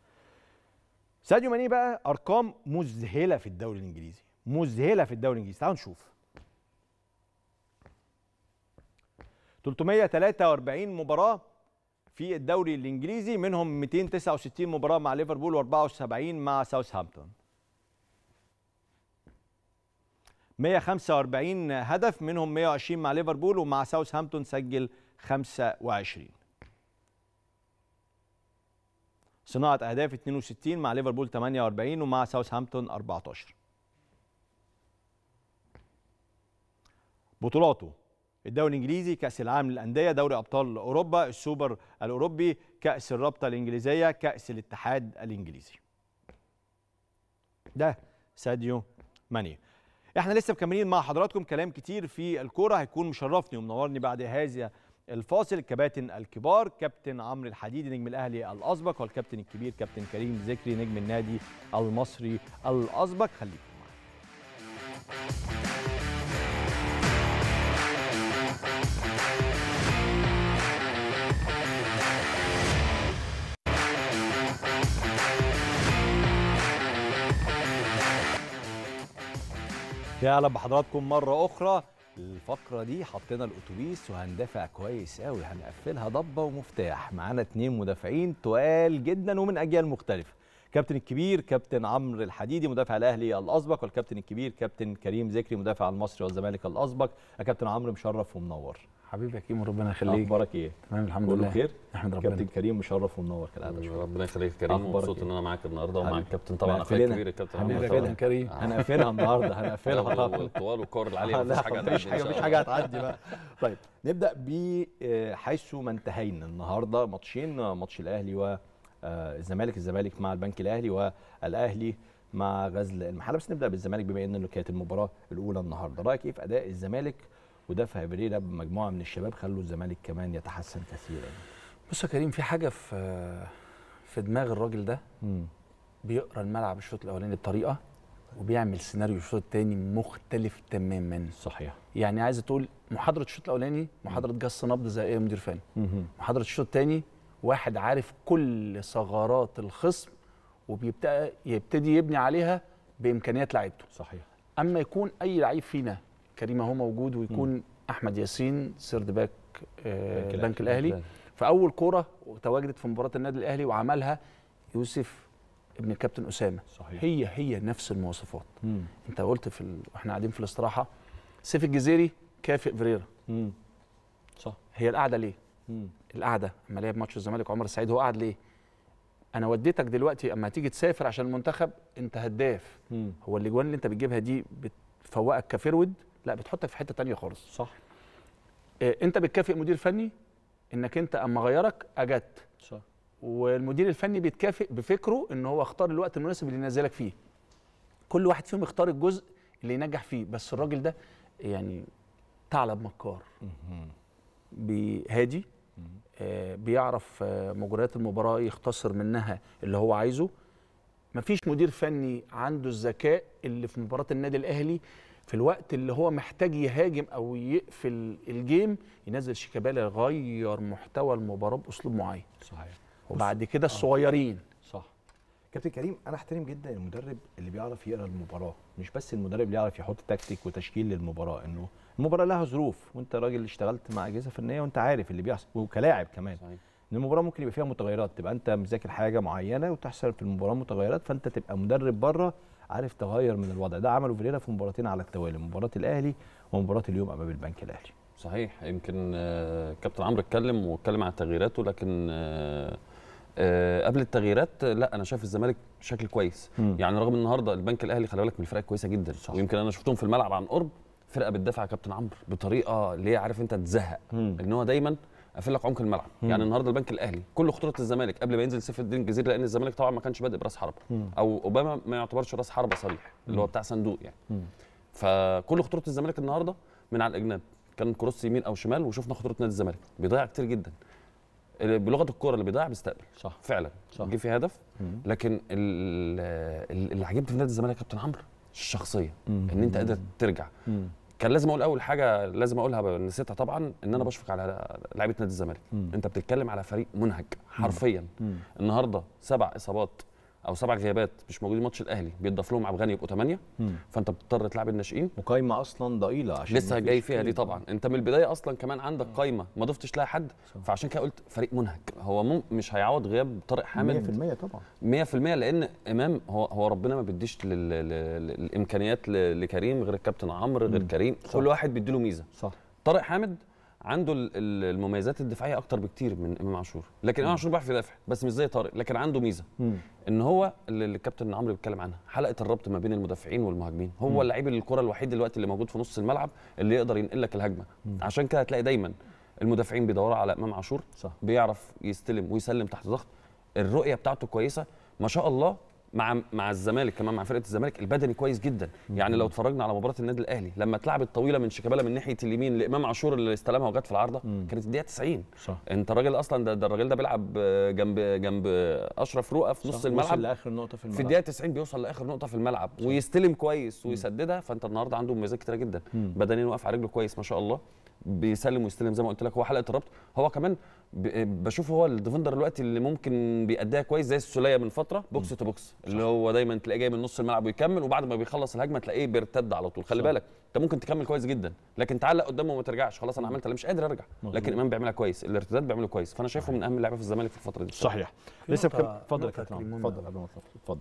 ساديو ماني بقى ارقام مذهله في الدوري الانجليزي مذهله في الدوري الانجليزي تعالوا نشوف 343 مباراه في الدوري الانجليزي منهم 269 مباراه مع ليفربول و74 مع ساوثهامبتون 145 هدف منهم 120 مع ليفربول ومع ساوثهامبتون سجل 25 صناعة أهداف 62 مع ليفربول 48 ومع ساوثهامبتون 14 بطولاته الدوري الانجليزي كاس العالم للانديه دوري ابطال اوروبا السوبر الاوروبي كاس الرابطه الانجليزيه كاس الاتحاد الانجليزي ده ساديو ماني احنا لسه مكملين مع حضراتكم كلام كتير في الكوره هيكون مشرفني ومنورني بعد هذا الفاصل الكباتن الكبار كابتن عمرو الحديدي نجم الاهلي الاسبق والكابتن الكبير كابتن كريم ذكري نجم النادي المصري الاسبق خليكم معانا يلا بحضراتكم مرة أخرى الفقرة دي حطينا الأتوبيس وهندافع كويس قوي هنقفلها ضبة ومفتاح معانا اتنين مدافعين تقال جدا ومن أجيال مختلفة كابتن الكبير كابتن عمرو الحديدي مدافع الاهلي الاسبق والكابتن الكبير كابتن كريم ذكري مدافع المصري والزمالك الاسبق يا كابتن عمرو مشرف ومنور حبيبي يا كيمو ربنا يخليك اخبارك ايه تمام الحمد كله لله بخير احمد ربنا كابتن كريم مشرف ومنور كالعاده ربنا يخليك يا كريم أخبارك مبسوط إيه؟ ان انا معاك النهارده ومع حبيبي. الكابتن طبعا اخويا مقفلنا. الكبير الكابتن حبيبي عمرو كده. طبعا كريم هنقفلها النهارده هنقفلها الطوال والكور العاليه لا مفيش حاجه مفيش هتعدي حاجه إن شاء مفيش الله. حاجه هتعدي بقى طيب نبدا ب آه، حيث ما انتهينا النهارده ماتشين آه، ماتش الاهلي والزمالك الزمالك مع البنك الاهلي والاهلي مع غزل المحله بس نبدا بالزمالك بما ان كانت المباراه الاولى النهارده رايك ايه في اداء الزمالك ودفع بريرا بمجموعه من الشباب خلوا الزمالك كمان يتحسن كثيرا بص يا كريم في حاجه في في دماغ الراجل ده مم. بيقرا الملعب الشوط الاولاني بطريقه وبيعمل سيناريو الشوط الثاني مختلف تماما صحيح يعني عايز تقول محاضره الشوط الاولاني محاضره جس نبض زي اي مدير فني مهم. محاضره الشوط الثاني واحد عارف كل ثغرات الخصم وبيبدا يبتدي يبني عليها بامكانيات لعيبته صحيح اما يكون اي لعيب فينا كريم اهو موجود ويكون م. احمد ياسين سيرد باك آه بنك البنك الاهلي في اول كوره تواجدت في مباراه النادي الاهلي وعملها يوسف ابن الكابتن اسامه صحيح هي هي نفس المواصفات مم. انت قلت في ال... واحنا قاعدين في الاستراحه سيف الجزيري كافئ فريرا مم. صح هي القعده ليه مم. القعده اما لعب ماتش الزمالك عمر السعيد هو قعد ليه انا وديتك دلوقتي اما تيجي تسافر عشان المنتخب انت هداف مم. هو الاجوان اللي انت بتجيبها دي بتفوقك كفرود لا بتحطك في حته تانية خالص صح اه انت بتكافئ مدير فني انك انت اما غيرك اجدت صح والمدير الفني بيتكافئ بفكره ان هو اختار الوقت المناسب اللي ينزلك فيه كل واحد فيهم يختار الجزء اللي ينجح فيه بس الراجل ده يعني ثعلب مكار مهم. هادي آه بيعرف آه مجريات المباراه يختصر منها اللي هو عايزه مفيش مدير فني عنده الذكاء اللي في مباراه النادي الاهلي في الوقت اللي هو محتاج يهاجم او يقفل الجيم ينزل شيكابالا يغير محتوى المباراه باسلوب معين صحيح وبعد كده الصغيرين صح كابتن كريم انا احترم جدا المدرب اللي بيعرف يقرا المباراه مش بس المدرب اللي يعرف يحط تكتيك وتشكيل للمباراه انه المباراه لها ظروف وانت راجل اشتغلت مع اجهزه فنيه وانت عارف اللي بيحصل وكلاعب كمان صحيح. ان المباراه ممكن يبقى فيها متغيرات تبقى انت مذاكر حاجه معينه وتحصل في المباراه متغيرات فانت تبقى مدرب بره عارف تغير من الوضع ده عمله فيريرا في مباراتين على التوالي مباراه الاهلي ومباراه اليوم امام البنك الاهلي صحيح يمكن آه، كابتن عمرو اتكلم واتكلم عن تغييراته لكن آه، آه، قبل التغييرات آه، لا انا شايف الزمالك بشكل كويس مم. يعني رغم النهارده البنك الاهلي خلي بالك من الفرق كويسه جدا صح. ويمكن انا شفتهم في الملعب عن قرب فرقه بتدافع يا كابتن عمرو بطريقه اللي هي عارف انت تزهق مم. ان هو دايما قافل لك عمق الملعب مم. يعني النهارده البنك الاهلي كل خطوره الزمالك قبل ما ينزل سيف الدين الجزيري لان الزمالك طبعا ما كانش بادئ براس حربه مم. او اوباما ما يعتبرش راس حربه صريح اللي هو بتاع صندوق يعني مم. فكل خطوره الزمالك النهارده من على الاجناب كان كروس يمين او شمال وشفنا خطوره نادي الزمالك بيضيع كتير جدا بلغه الكوره اللي بيضيع بيستقبل صح فعلا صح. جه في هدف مم. لكن ال- ال- اللي عجبني في نادي الزمالك يا كابتن عمرو الشخصيه مم. ان انت قادر ترجع مم. كان لازم اقول اول حاجه لازم اقولها ب- نسيتها طبعا ان انا بشفق على لعيبه نادي الزمالك مم. انت بتتكلم على فريق منهك حرفيا مم. النهارده سبع اصابات او سبع غيابات مش موجودين ماتش الاهلي بيتضاف لهم عبد الغني يبقوا ثمانيه فانت بتضطر تلعب الناشئين وقايمه اصلا ضئيله عشان لسه مفيش جاي فيها دي فريق. طبعا انت من البدايه اصلا كمان عندك قايمه ما ضفتش لها حد فعشان كده قلت فريق منهك هو مم مش هيعوض غياب طارق حامد 100% طبعا 100% لان امام هو هو ربنا ما بيديش لل- لل- الامكانيات ل- لكريم غير الكابتن عمرو غير كريم صح. كل واحد بيديله ميزه صح طارق حامد عنده ال- ال- المميزات الدفاعيه اكتر بكتير من امام عاشور لكن امام عاشور بيعرف يدافع بس مش زي طارق لكن عنده ميزه مم. ان هو اللي اللي الكابتن عمرو بيتكلم عنها حلقه الربط ما بين المدافعين والمهاجمين هو اللعيب الكره الوحيد دلوقتي اللي موجود في نص الملعب اللي يقدر ينقل لك الهجمه عشان كده هتلاقي دايما المدافعين بيدوروا على امام عاشور صح. بيعرف يستلم ويسلم تحت ضغط الرؤيه بتاعته كويسه ما شاء الله مع مع الزمالك كمان مع فرقه الزمالك البدني كويس جدا يعني لو اتفرجنا على مباراه النادي الاهلي لما اتلعبت طويله من شيكابالا من ناحيه اليمين لامام عاشور اللي استلمها وجت في العارضه كانت الدقيقه 90 صح انت الراجل اصلا ده, ده الراجل ده بيلعب جنب جنب اشرف رؤى في نص وصل الملعب لاخر نقطه في الملعب في الدقيقه 90 بيوصل لاخر نقطه في الملعب ويستلم كويس ويسددها فانت النهارده عنده مميزات كتيره جدا بدنيا واقف على رجله كويس ما شاء الله بيسلم ويستلم زي ما قلت لك هو حلقه الربط هو كمان ب- بشوفه هو الديفندر دلوقتي اللي ممكن بيأديها كويس زي السوليه من فتره بوكس تو بوكس اللي هو دايما تلاقيه جاي من نص الملعب ويكمل وبعد ما بيخلص الهجمه تلاقيه بيرتد على طول خلي صح. بالك انت ممكن تكمل كويس جدا لكن تعلق قدامه وما ترجعش خلاص انا عملت اللي مش قادر ارجع لكن امام بيعملها كويس الارتداد بيعمله كويس فانا شايفه من اهم اللعيبه في الزمالك في الفتره دي صحيح في لسه نقطة- بكم اتفضل يا نقطة كابتن عمرو مهمة. اتفضل قبل ما تطلع اتفضل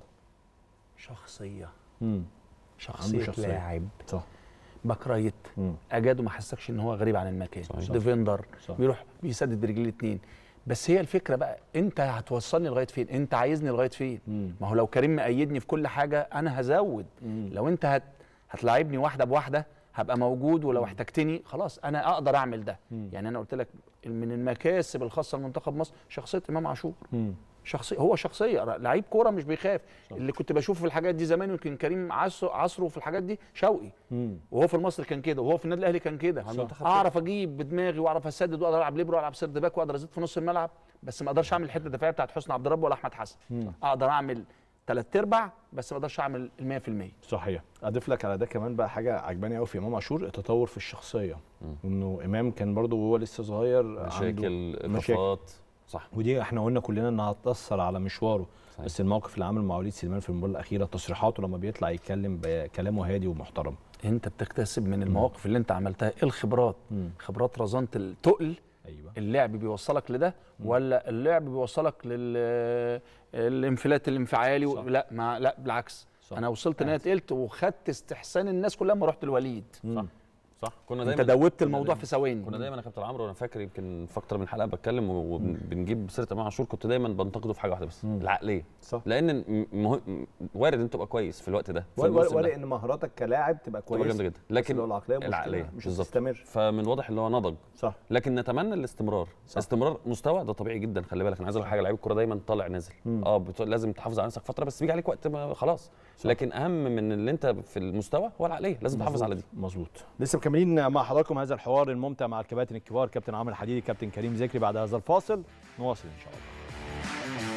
شخصيه مم. شخصيه, شخصية. لاعب صح باك رايت مم. اجاده ما حسكش ان هو غريب عن المكان صحيح. ديفندر صح. بيروح بيسدد برجليه الاثنين بس هي الفكره بقى انت هتوصلني لغايه فين انت عايزني لغايه فين مم. ما هو لو كريم مأيدني في كل حاجه انا هزود مم. لو انت هت هتلاعبني واحده بواحده هبقى موجود ولو احتجتني خلاص انا اقدر اعمل ده مم. يعني انا قلت لك من المكاسب الخاصه لمنتخب مصر شخصيه امام عاشور مم. شخصيه هو شخصيه لعيب كوره مش بيخاف اللي كنت بشوفه في الحاجات دي زمان يمكن كريم عصره عصره في الحاجات دي شوقي مم. وهو في المصري كان كده وهو في النادي الاهلي كان كده المنتخب اعرف اجيب بدماغي واعرف اسدد واقدر العب ليبرو والعب سيرد باك واقدر ازيد في نص الملعب بس ما اقدرش اعمل الحته الدفاعيه بتاعت حسني عبد ربه ولا احمد حسن اقدر اعمل ثلاث ارباع بس ما اقدرش اعمل ال 100% صحيح اضيف لك على ده كمان بقى حاجه عجباني قوي في امام عاشور التطور في الشخصيه انه امام كان برضه وهو لسه صغير عنده مشاكل مشاكل. اضافات صح ودي احنا قلنا كلنا انها هتاثر على مشواره صحيح. بس الموقف اللي عمله مع وليد سليمان في المباراه الاخيره تصريحاته لما بيطلع يتكلم بكلامه هادي ومحترم انت بتكتسب من المواقف اللي انت عملتها الخبرات مم. خبرات رزانه التقل ايوه اللعب بيوصلك لده ولا اللعب بيوصلك لل الانفلات الانفعالي صح. و... لا ما لا بالعكس صح. انا وصلت ان انا تقلت وخدت استحسان الناس كلها لما رحت الوليد صح صح كنا انت دايما دوبت كنا الموضوع دايماً- في ثواني كنا دايما يا كابتن عمرو وانا فاكر يمكن في اكتر من حلقه بتكلم وبنجيب سيره امام عاشور كنت دايما بنتقده في حاجه واحده بس العقليه صح لان م- مه- وارد انت تبقى كويس في الوقت ده في ولا الموسم ده. ولا ان مهاراتك كلاعب تبقى تبقى كويسه جامده جدا لكن لكن لو العقليه مشكلة العقليه مش بالظبط. هتستمر فمن واضح اللي هو نضج صح لكن نتمنى الاستمرار صح. استمرار مستوى ده طبيعي جدا خلي بالك انا عايز اقول لك حاجه لعيب الكوره دايما طالع نازل مم. اه بت... لازم تحافظ على نفسك فتره بس بيجي عليك وقت ما خلاص لكن اهم من اللي انت في المستوى هو العقليه لازم تحافظ على دي مظبوط لسه مكملين مع حضراتكم هذا الحوار الممتع مع الكباتن الكبار كابتن عمرو الحديدي كابتن كريم ذكري بعد هذا الفاصل نواصل ان شاء الله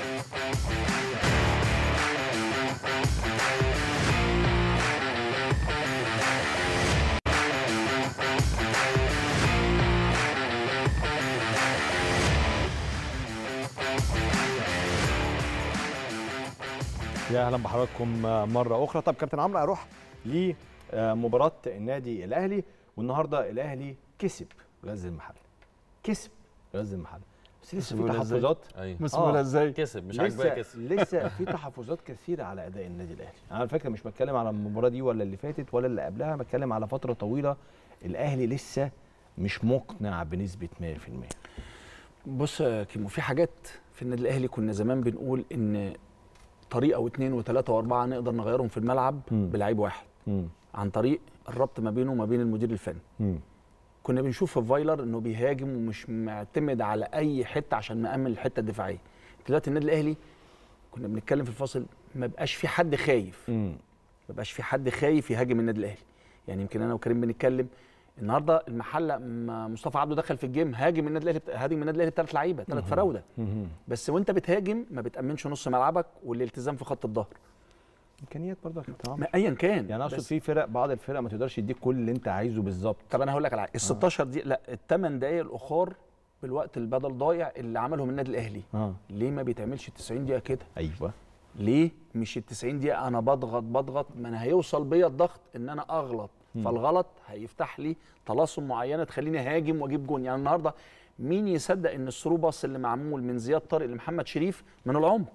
يا اهلا بحضراتكم مره اخرى طب كابتن عمرو اروح لمباراه النادي الاهلي والنهارده الاهلي كسب غزل المحل كسب غزل المحل بس لسه في بيقولها إزاي؟ تحفظات ايوه مسؤولة ازاي كسب مش لسه عاجباك كسب لسه في تحفظات كثيره على اداء النادي الاهلي انا على فكره مش بتكلم على المباراه دي ولا اللي فاتت ولا اللي قبلها بتكلم على فتره طويله الاهلي لسه مش مقنع بنسبه 100% بص يا كيمو في حاجات في النادي الاهلي كنا زمان بنقول ان طريقه واثنين وثلاثه واربعه نقدر نغيرهم في الملعب مم. بلعيب واحد امم عن طريق الربط ما بينه وما بين المدير الفني امم كنا بنشوف في فايلر انه بيهاجم ومش معتمد على اي حته عشان نامن الحته الدفاعيه دلوقتي النادي الاهلي كنا بنتكلم في الفاصل ما بقاش في حد خايف امم ما بقاش في حد خايف يهاجم النادي الاهلي يعني يمكن انا وكريم بنتكلم النهارده المحله ما مصطفى عبده دخل في الجيم هاجم النادي الاهلي هاجم النادي الاهلي بثلاث لعيبه ثلاث فراوده بس وانت بتهاجم ما بتامنش نص ملعبك والالتزام في خط الظهر امكانيات برضه يا كابتن عمرو ما ايا كان يعني اقصد بس- في فرق بعض الفرق ما تقدرش يديك كل اللي انت عايزه بالظبط طب انا هقول لك على حاجه ال 16 دي لا الثمان دقائق الاخر بالوقت البدل ضايع اللي عملهم النادي الاهلي اه ليه ما بيتعملش 90 دقيقه كده ايوه ليه مش ال 90 دقيقه انا بضغط بضغط ما انا هيوصل بيا الضغط ان انا اغلط فالغلط هيفتح لي طلاسم معينه تخليني هاجم واجيب جون يعني النهارده مين يصدق ان الثرو باص اللي معمول من زياد طارق لمحمد شريف من العمق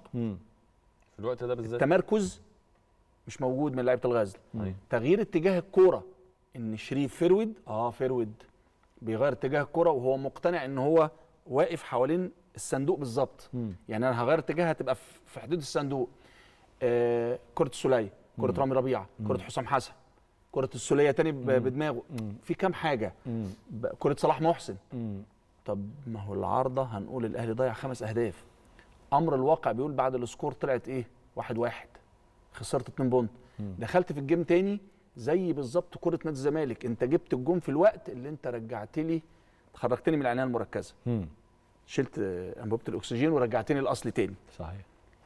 في الوقت ده بالذات التمركز مش موجود من لعيبه الغزل أيوة. تغيير اتجاه الكوره ان شريف فرود اه فرود بيغير اتجاه الكوره وهو مقتنع ان هو واقف حوالين الصندوق بالظبط يعني انا هغير اتجاه هتبقى في في حدود الصندوق آه كره السوليه كره رامي ربيعه كره حسام حسن كره السوليه تاني ب- بدماغه في كام حاجه ب- كره صلاح محسن طب ما هو العارضه هنقول الاهلي ضيع خمس اهداف امر الواقع بيقول بعد السكور طلعت ايه واحد واحد خسرت 2 بونت دخلت في الجيم تاني زي بالظبط كره نادي الزمالك انت جبت الجون في الوقت اللي انت رجعت لي خرجتني من العنايه المركزه شلت آه، انبوبه الاكسجين ورجعتني الاصل تاني صحيح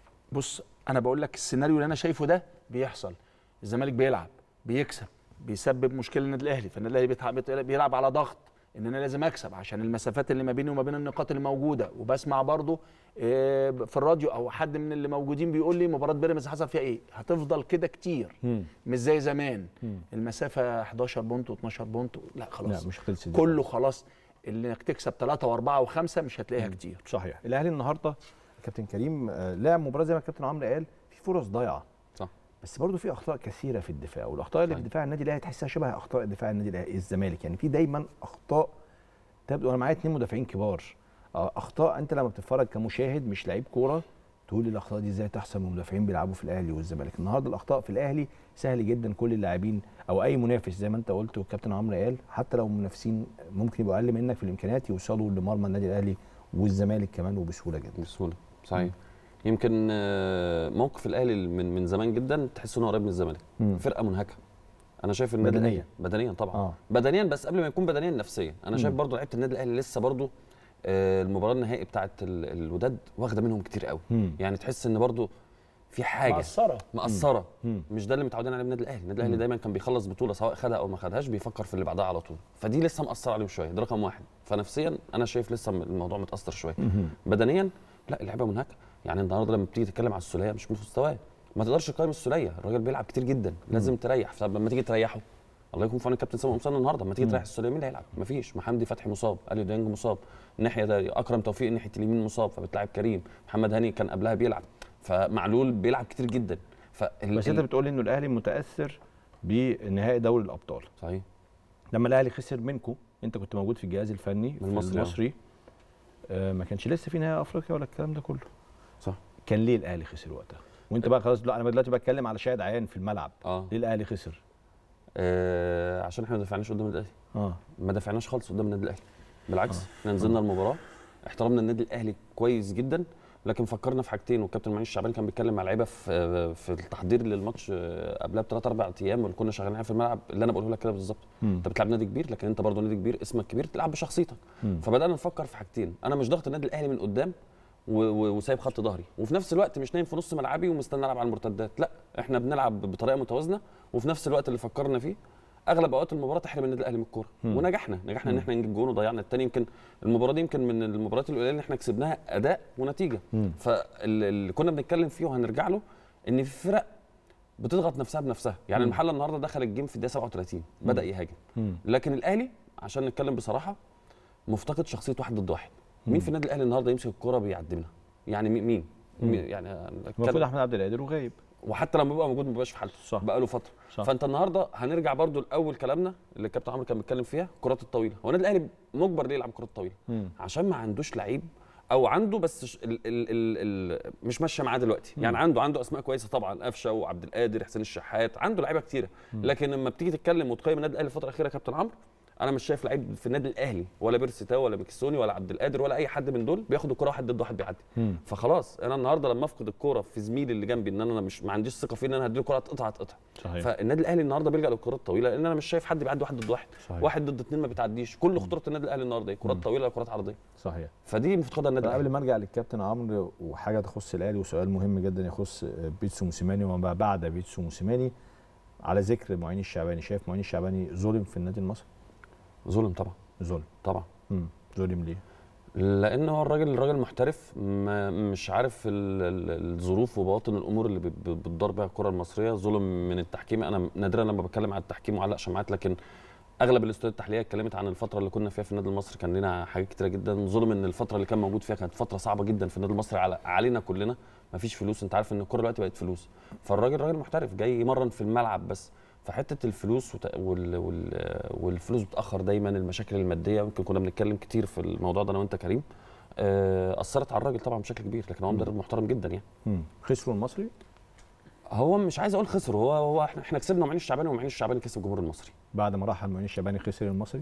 بص انا بقول لك السيناريو اللي انا شايفه ده بيحصل الزمالك بيلعب بيكسب بيسبب مشكله للنادي الاهلي فالنادي الاهلي بيتع- بيت- بيلعب على ضغط ان انا لازم اكسب عشان المسافات اللي ما بيني وما بين النقاط اللي موجوده وبسمع برضو آه، في الراديو او حد من اللي موجودين بيقول لي مباراه بيراميدز حصل فيها ايه هتفضل كده كتير مش زي زمان المسافه 11 بونت و12 بونت لا خلاص لا مش خلصت دي. كله خلاص اللي انك تكسب ثلاثة وأربعة وخمسة مش هتلاقيها كتير صحيح الاهلي النهارده كابتن كريم آه، لعب مباراه زي ما الكابتن عمرو قال في فرص ضايعه صح بس برضه في اخطاء كثيره في الدفاع والاخطاء اللي في صحيح. دفاع النادي الاهلي تحسها شبه اخطاء دفاع النادي الاهلي الزمالك يعني في دايما اخطاء تبدو انا معايا اتنين مدافعين كبار آه، اخطاء انت لما بتتفرج كمشاهد مش لعيب كوره تقول الاخطاء دي ازاي تحصل من مدافعين بيلعبوا في الاهلي والزمالك النهارده الاخطاء في الاهلي سهل جدا كل اللاعبين او اي منافس زي ما انت قلت والكابتن عمرو قال حتى لو منافسين ممكن يبقوا اقل منك في الامكانيات يوصلوا لمرمى النادي الاهلي والزمالك كمان وبسهوله جدا بسهوله صحيح يمكن آه، موقف الاهلي من من زمان جدا تحس انه قريب من الزمالك مم. فرقه منهكه انا شايف النادي بدنياً. الأهلي- بدنيا طبعا آه. بدنيا بس قبل ما يكون بدنيا نفسيا انا شايف برضو لعيبه النادي الاهلي لسه برضو آه، المباراه النهائي بتاعه ال- الوداد واخده منهم كتير قوي مم. يعني تحس ان برضو في حاجه مقصرة مقصره مم. مش ده اللي متعودين عليه من النادي الاهلي النادي الاهلي دايما كان بيخلص بطوله سواء خدها او ما خدهاش بيفكر في اللي بعدها على طول فدي لسه مأثر عليهم شويه ده رقم واحد فنفسيا انا شايف لسه الموضوع متاثر شويه بدنيا لا اللعيبه منهكه يعني النهارده لما بتيجي تتكلم على السوليه مش في مستواه ما تقدرش تقيم السوليه الراجل بيلعب كتير جدا لازم تريح طب لما تيجي تريحه الله يكون في عون الكابتن سامي قمصان النهارده لما تيجي تريح السوليه مين اللي هيلعب مفيش محمدي فتحي مصاب اليو ديانج مصاب الناحيه ده اكرم توفيق ناحيه اليمين مصاب فبتلعب كريم محمد هاني كان قبلها بيلعب فمعلول بيلعب كتير جدا فال... بس انت بتقول انه الاهلي متاثر بنهائي دوري الابطال صحيح لما الاهلي خسر منكم انت كنت موجود في الجهاز الفني من في المصري، آه. المصري آه ما كانش لسه في نهائي افريقيا ولا الكلام ده كله صح كان ليه الاهلي خسر وقتها وانت بقى خلاص لا انا دلوقتي بتكلم على شاهد عيان في الملعب اه, ليه الاهلي خسر آه عشان احنا ما دافعناش قدام النادي الاهلي اه ما دافعناش خالص قدام النادي الاهلي بالعكس احنا نزلنا المباراه احترمنا النادي الاهلي كويس جدا لكن فكرنا في حاجتين والكابتن معين الشعباني كان بيتكلم مع اللعيبه في في التحضير للماتش آه، قبلها بثلاث اربع ايام واللي كنا شغالين عليه في الملعب اللي انا بقوله لك كده بالظبط مم. انت بتلعب نادي كبير لكن انت برضه نادي كبير اسمك كبير تلعب بشخصيتك مم. فبدانا نفكر في حاجتين انا مش ضاغط النادي الاهلي من قدام و- و- وسايب خط ظهري وفي نفس الوقت مش نايم في نص ملعبي ومستني العب على المرتدات لا احنا بنلعب بطريقه متوازنه وفي نفس الوقت اللي فكرنا فيه اغلب اوقات المباراه تحرم النادي الاهلي من الكوره ونجحنا نجحنا ان احنا نجيب جون وضيعنا الثاني يمكن المباراه دي يمكن من المباريات القليله اللي احنا كسبناها اداء ونتيجه فاللي كنا بنتكلم فيه وهنرجع له ان في فرق بتضغط نفسها بنفسها يعني المحله النهارده دخل الجيم في الدقيقه 37 بدا يهاجم مم. لكن الاهلي عشان نتكلم بصراحه مفتقد شخصيه واحد ضد واحد مين في النادي الاهلي النهارده يمسك الكوره بيعدمنا يعني مين مين مين- يعني المفروض أتكلم- احمد عبد القادر وغايب وحتى لما بيبقى موجود ما بيبقاش في حالته صح. بقى له فتره صح. فانت النهارده هنرجع برضو لاول كلامنا اللي الكابتن عمرو كان بيتكلم فيها الكرات الطويله هو النادي الاهلي مجبر ليه يلعب كرات طويله مم. عشان ما عندوش لعيب او عنده بس ش- ال ال ال ال مش ماشيه معاه دلوقتي يعني عنده عنده اسماء كويسه طبعا قفشه وعبد القادر حسين الشحات عنده لعيبه كتيره لكن لما بتيجي تتكلم وتقيم النادي الاهلي الفتره الاخيره يا كابتن عمرو انا مش شايف لعيب في النادي الاهلي ولا بيرسي تاو ولا بيكسوني ولا عبد القادر ولا اي حد من دول بياخد الكره واحد ضد واحد بيعدي مم. فخلاص انا النهارده لما افقد الكوره في زميلي اللي جنبي ان انا مش ما عنديش ثقه فيه ان انا هديله الكوره هتقطع هتقطع صحيح فالنادي الاهلي النهارده بيلجا للكرات الطويله لان انا مش شايف حد بيعدي واحد ضد واحد صحيح. واحد ضد اثنين ما بيتعديش كل خطوره النادي الاهلي النهارده ايه كرات طويله كرات عرضيه صحيح فدي مفتقده النادي قبل الاهلي ما ارجع للكابتن عمرو وحاجه تخص الاهلي وسؤال مهم جدا يخص بيتسو موسيماني وما بعد بيتسو موسيماني على ذكر معين الشعباني شايف معين الشعباني ظلم في النادي المصري ظلم طبعا ظلم طبعا امم ظلم ليه لان هو الراجل الراجل محترف ما مش عارف ال- ال- الظروف وبواطن الامور اللي بت- بتدار بها الكره المصريه ظلم من التحكيم انا نادرا لما بتكلم عن التحكيم وعلق شماعات لكن اغلب الاستوديوهات التحليليه اتكلمت عن الفتره اللي كنا فيها في النادي المصري كان لنا حاجات كتيره جدا ظلم ان الفتره اللي كان موجود فيها كانت فتره صعبه جدا في النادي المصري على علينا كلنا مفيش فلوس انت عارف ان الكوره دلوقتي بقت فلوس فالراجل راجل محترف جاي يمرن في الملعب بس فحته الفلوس وت- وال... وال... والفلوس بتاخر دايما المشاكل الماديه يمكن كنا بنتكلم كتير في الموضوع ده انا وانت كريم آه، اثرت على الراجل طبعا بشكل كبير لكن هو مدرب محترم جدا يعني مم. خسروا المصري هو مش عايز اقول خسر هو هو احنا احنا كسبنا ومعين الشعباني ومعين الشعباني كسب الجمهور المصري بعد ما راح المعين الشباني خسر المصري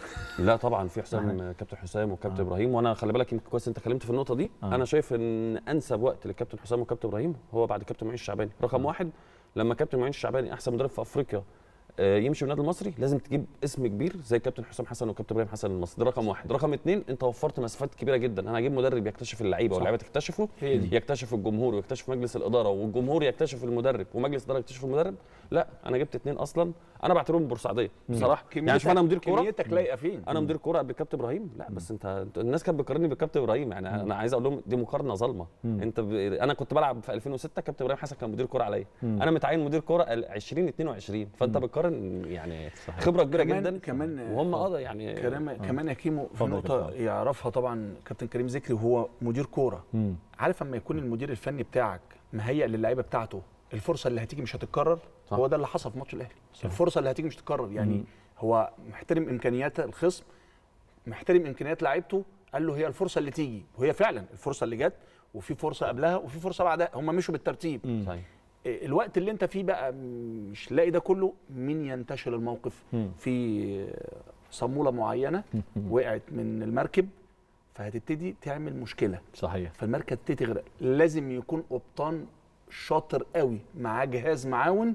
لا طبعا في حسام كابتن حسام وكابتن ابراهيم وانا خلي بالك يمكن كويس انت اتكلمت في النقطه دي آه. انا شايف ان انسب وقت للكابتن حسام وكابتن ابراهيم هو بعد كابتن معين الشعباني رقم واحد لما كابتن معين الشعباني احسن مدرب في افريقيا آه، يمشي من النادي المصري لازم تجيب اسم كبير زي كابتن حسام حسن وكابتن ابراهيم حسن المصري ده رقم واحد رقم اثنين انت وفرت مسافات كبيره جدا انا هجيب مدرب يكتشف اللعيبه واللعيبه تكتشفه هي دي. يكتشف الجمهور ويكتشف مجلس الاداره والجمهور يكتشف المدرب ومجلس الاداره يكتشف المدرب لا انا جبت اثنين اصلا انا بعتبرهم بورسعيديه بصراحه يعني شوف انا مدير كوره كميتك لايقه فين انا مدير كوره قبل الكابتن ابراهيم لا بس انت أنت- الناس كانت بتقارني بالكابتن ابراهيم يعني انا عايز اقول لهم دي مقارنه ظالمه انت ب... انا كنت بلعب في 2006 كابتن ابراهيم حسن كان مدير كوره عليا انا متعين مدير كوره ال- 2022 فانت بتقارن يعني خبره كبيره كمان- جدا كمان- وهم اه يعني كمان كمان يا كيمو في اتفضل يا نقطه كابتن. يعرفها طبعا كابتن كريم ذكري وهو مدير كوره مم. عارف اما يكون المدير الفني بتاعك مهيئ للعيبه بتاعته الفرصه اللي هتيجي مش هتتكرر صح. هو ده اللي حصل في ماتش الاهلي الفرصه اللي هتيجي مش هتتكرر يعني هو محترم امكانيات الخصم محترم امكانيات لعيبته قال له هي الفرصه اللي تيجي وهي فعلا الفرصه اللي جت وفي فرصه قبلها وفي فرصه بعدها هم مشوا بالترتيب صحيح إيه، الوقت اللي انت فيه بقى مش لاقي ده كله مين ينتشل الموقف في صاموله معينه وقعت من المركب فهتبتدي تعمل مشكله صحيح فالمركب تبتدي تغرق لازم يكون قبطان شاطر قوي معاه جهاز معاون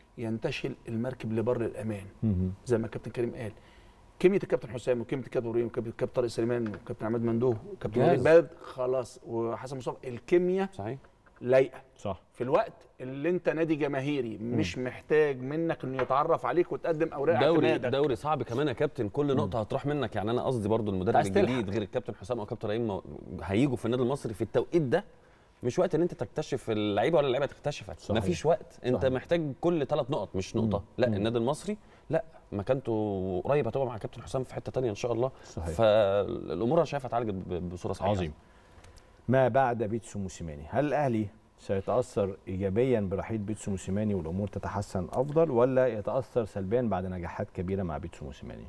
ينتشل المركب لبر الامان مم. زي ما الكابتن كريم قال كيمياء الكابتن حسام وكيمياء الكابتن ابراهيم وكيمياء الكابتن طارق سليمان وكابتن عماد مندوه وكابتن جاهز. وليد بلد خلاص وحسن مصطفى الكيمياء صحيح لايقه صح في الوقت اللي انت نادي جماهيري مش محتاج منك انه يتعرف عليك وتقدم اوراق دوري اعتمادك دوري صعب كمان يا كابتن كل نقطه هتروح منك يعني انا قصدي برضو المدرب عايز تلحق. الجديد غير الكابتن حسام او كابتن ابراهيم مو- هيجوا في النادي المصري في التوقيت ده مش وقت ان انت تكتشف اللعيبه ولا اللعيبه تكتشفك صحيح. مفيش وقت انت صحيح. محتاج كل ثلاث نقط مش نقطه لا النادي المصري لا مكانته قريب هتبقى مع كابتن حسام في حته تانية ان شاء الله صحيح. فالامور انا شايفها اتعالجت ب- بصوره صحيحه عظيم ما بعد بيتسو موسيماني هل الاهلي سيتاثر ايجابيا برحيل بيتسو موسيماني والامور تتحسن افضل ولا يتاثر سلبيا بعد نجاحات كبيره مع بيتسو موسيماني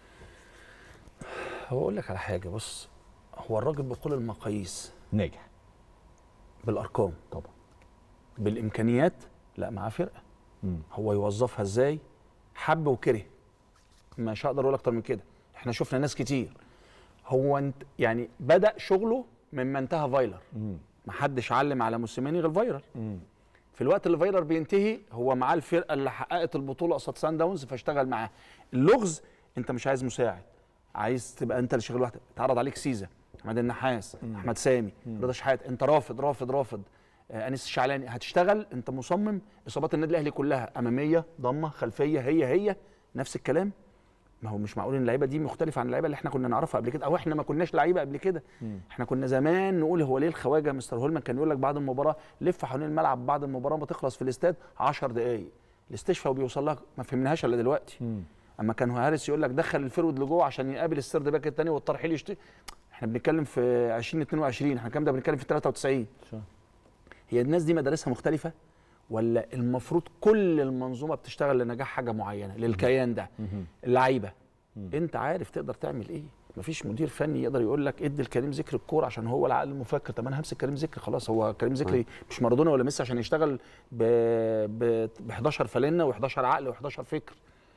هو اقول لك على حاجه بص هو الراجل بكل المقاييس ناجح بالارقام طبعا بالامكانيات لا معاه فرقه مم. هو يوظفها ازاي حب وكره مش هقدر اقول اكتر من كده احنا شفنا ناس كتير هو انت يعني بدا شغله مما انتهى فايلر مم. محدش علم على موسيماني غير فايلر مم. في الوقت اللي فايلر بينتهي هو معاه الفرقه اللي حققت البطوله قصاد سان داونز فاشتغل معاه اللغز انت مش عايز مساعد عايز تبقى انت اللي شغال لوحدك اتعرض عليك سيزا احمد النحاس احمد سامي رضا شحات انت رافض رافض رافض آه انيس الشعلاني هتشتغل انت مصمم اصابات النادي الاهلي كلها اماميه ضمه خلفيه هي هي نفس الكلام ما هو مش معقول ان اللعيبه دي مختلفه عن اللعيبه اللي احنا كنا نعرفها قبل كده او احنا ما كناش لعيبه قبل كده احنا كنا زمان نقول هو ليه الخواجه مستر هولمان كان يقول لك بعد المباراه لف حوالين الملعب بعد المباراه ما تخلص في الاستاد 10 دقائق الاستشفاء وبيوصل لها ما فهمناهاش الا دلوقتي اما كان هارس يقول لك دخل الفرود لجوه عشان يقابل السرد باك الثاني والترحيل يشتري احنا بنتكلم في 2022 احنا الكلام ده بنتكلم في 93 صح. هي الناس دي مدارسها مختلفه ولا المفروض كل المنظومه بتشتغل لنجاح حاجه معينه للكيان ده اللعيبه انت عارف تقدر تعمل ايه مفيش مدير فني يقدر يقول لك ادي لكريم ذكري الكوره عشان هو العقل المفكر طب انا همسك كريم ذكري خلاص هو كريم ذكري مش مارادونا ولا ميسي عشان يشتغل ب ب ب 11 فلنه و11 عقل و11 فكر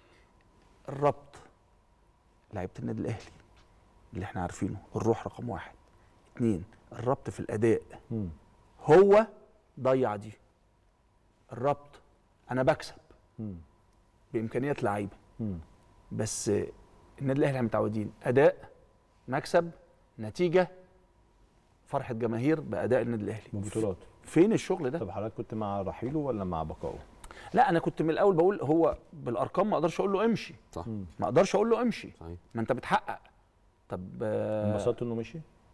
الربط لعيبه النادي الاهلي اللي احنا عارفينه الروح رقم واحد اتنين الربط في الاداء مم. هو ضيع دي الربط انا بكسب مم. بامكانيات لعيبه مم. بس النادي الاهلي احنا متعودين اداء مكسب نتيجه فرحه جماهير باداء النادي الاهلي بطولات فين الشغل ده طب حضرتك كنت مع رحيله ولا مع بقائه لا انا كنت من الاول بقول هو بالارقام ما اقدرش اقول له امشي صح ما اقدرش اقول له امشي صحيح ما انت بتحقق طب آه، انبسطت انه مشي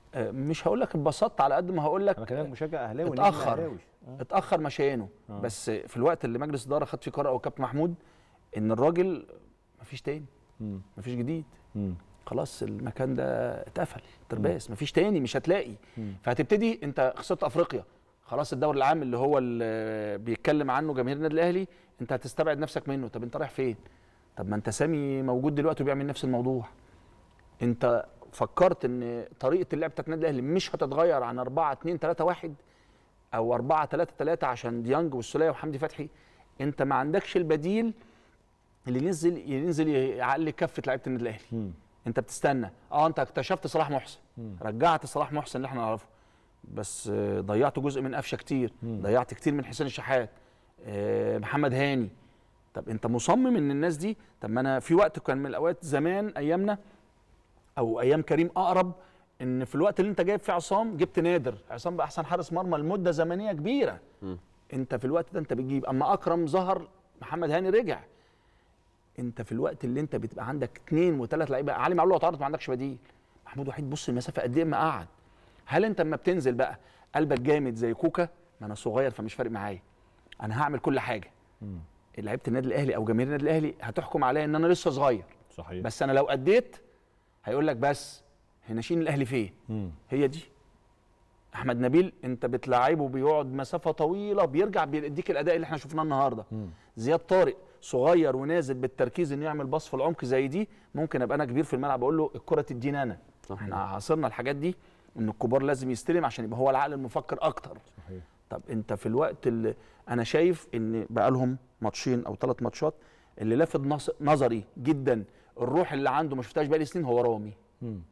آه، مش هقول لك اتبسطت على قد ما هقول لك انا كلامك مشجع اهلاوي نجم اتاخر أهلاوي. اتاخر مشيانه آه. بس في الوقت اللي مجلس الاداره خد فيه قرار او كابتن محمود ان الراجل مفيش تاني مم. مفيش جديد مم. خلاص المكان ده اتقفل ترباس مفيش تاني مش هتلاقي فهتبتدي انت خسرت افريقيا خلاص الدوري العام اللي هو اللي بيتكلم عنه جماهير النادي الاهلي انت هتستبعد نفسك منه طب انت رايح فين طب ما انت سامي موجود دلوقتي وبيعمل نفس الموضوع انت فكرت ان طريقه اللعب بتاعت النادي الاهلي مش هتتغير عن 4 2 3 1 او 4 3 3 عشان ديانج والسوليه وحمدي فتحي انت ما عندكش البديل اللي ينزل ينزل يعلي كفه لعيبه النادي الاهلي مم. انت بتستنى اه انت اكتشفت صلاح محسن رجعت صلاح محسن اللي احنا نعرفه بس آه، ضيعت جزء من قفشه كتير ضيعت كتير من حسين الشحات آه، محمد هاني طب انت مصمم ان الناس دي طب ما انا في وقت كان من الاوقات زمان ايامنا او ايام كريم اقرب ان في الوقت اللي انت جايب فيه عصام جبت نادر عصام بقى احسن حارس مرمى لمده زمنيه كبيره انت في الوقت ده انت بتجيب اما اكرم ظهر محمد هاني رجع انت في الوقت اللي انت بتبقى عندك اثنين وثلاث لعيبه علي معلول اتعرض ما عندكش بديل محمود وحيد بص المسافه قد ايه ما قعد هل انت اما بتنزل بقى قلبك جامد زي كوكا ما انا صغير فمش فارق معايا انا هعمل كل حاجه لعيبه النادي الاهلي او جماهير النادي الاهلي هتحكم عليا ان انا لسه صغير صحيح بس انا لو اديت هيقول لك بس هنا شين الاهلي فين مم. هي دي احمد نبيل انت بتلعبه بيقعد مسافه طويله بيرجع بيديك الاداء اللي احنا شفناه النهارده زياد طارق صغير ونازل بالتركيز انه يعمل باص في العمق زي دي ممكن ابقى انا كبير في الملعب اقول له الكره تدينا انا صحيح. احنا عاصرنا الحاجات دي ان الكبار لازم يستلم عشان يبقى هو العقل المفكر اكتر صحيح طب انت في الوقت اللي انا شايف ان بقى لهم ماتشين او ثلاث ماتشات اللي لافت نص- نظري جدا الروح اللي عنده ما شفتهاش بقالي سنين هو رامي مم.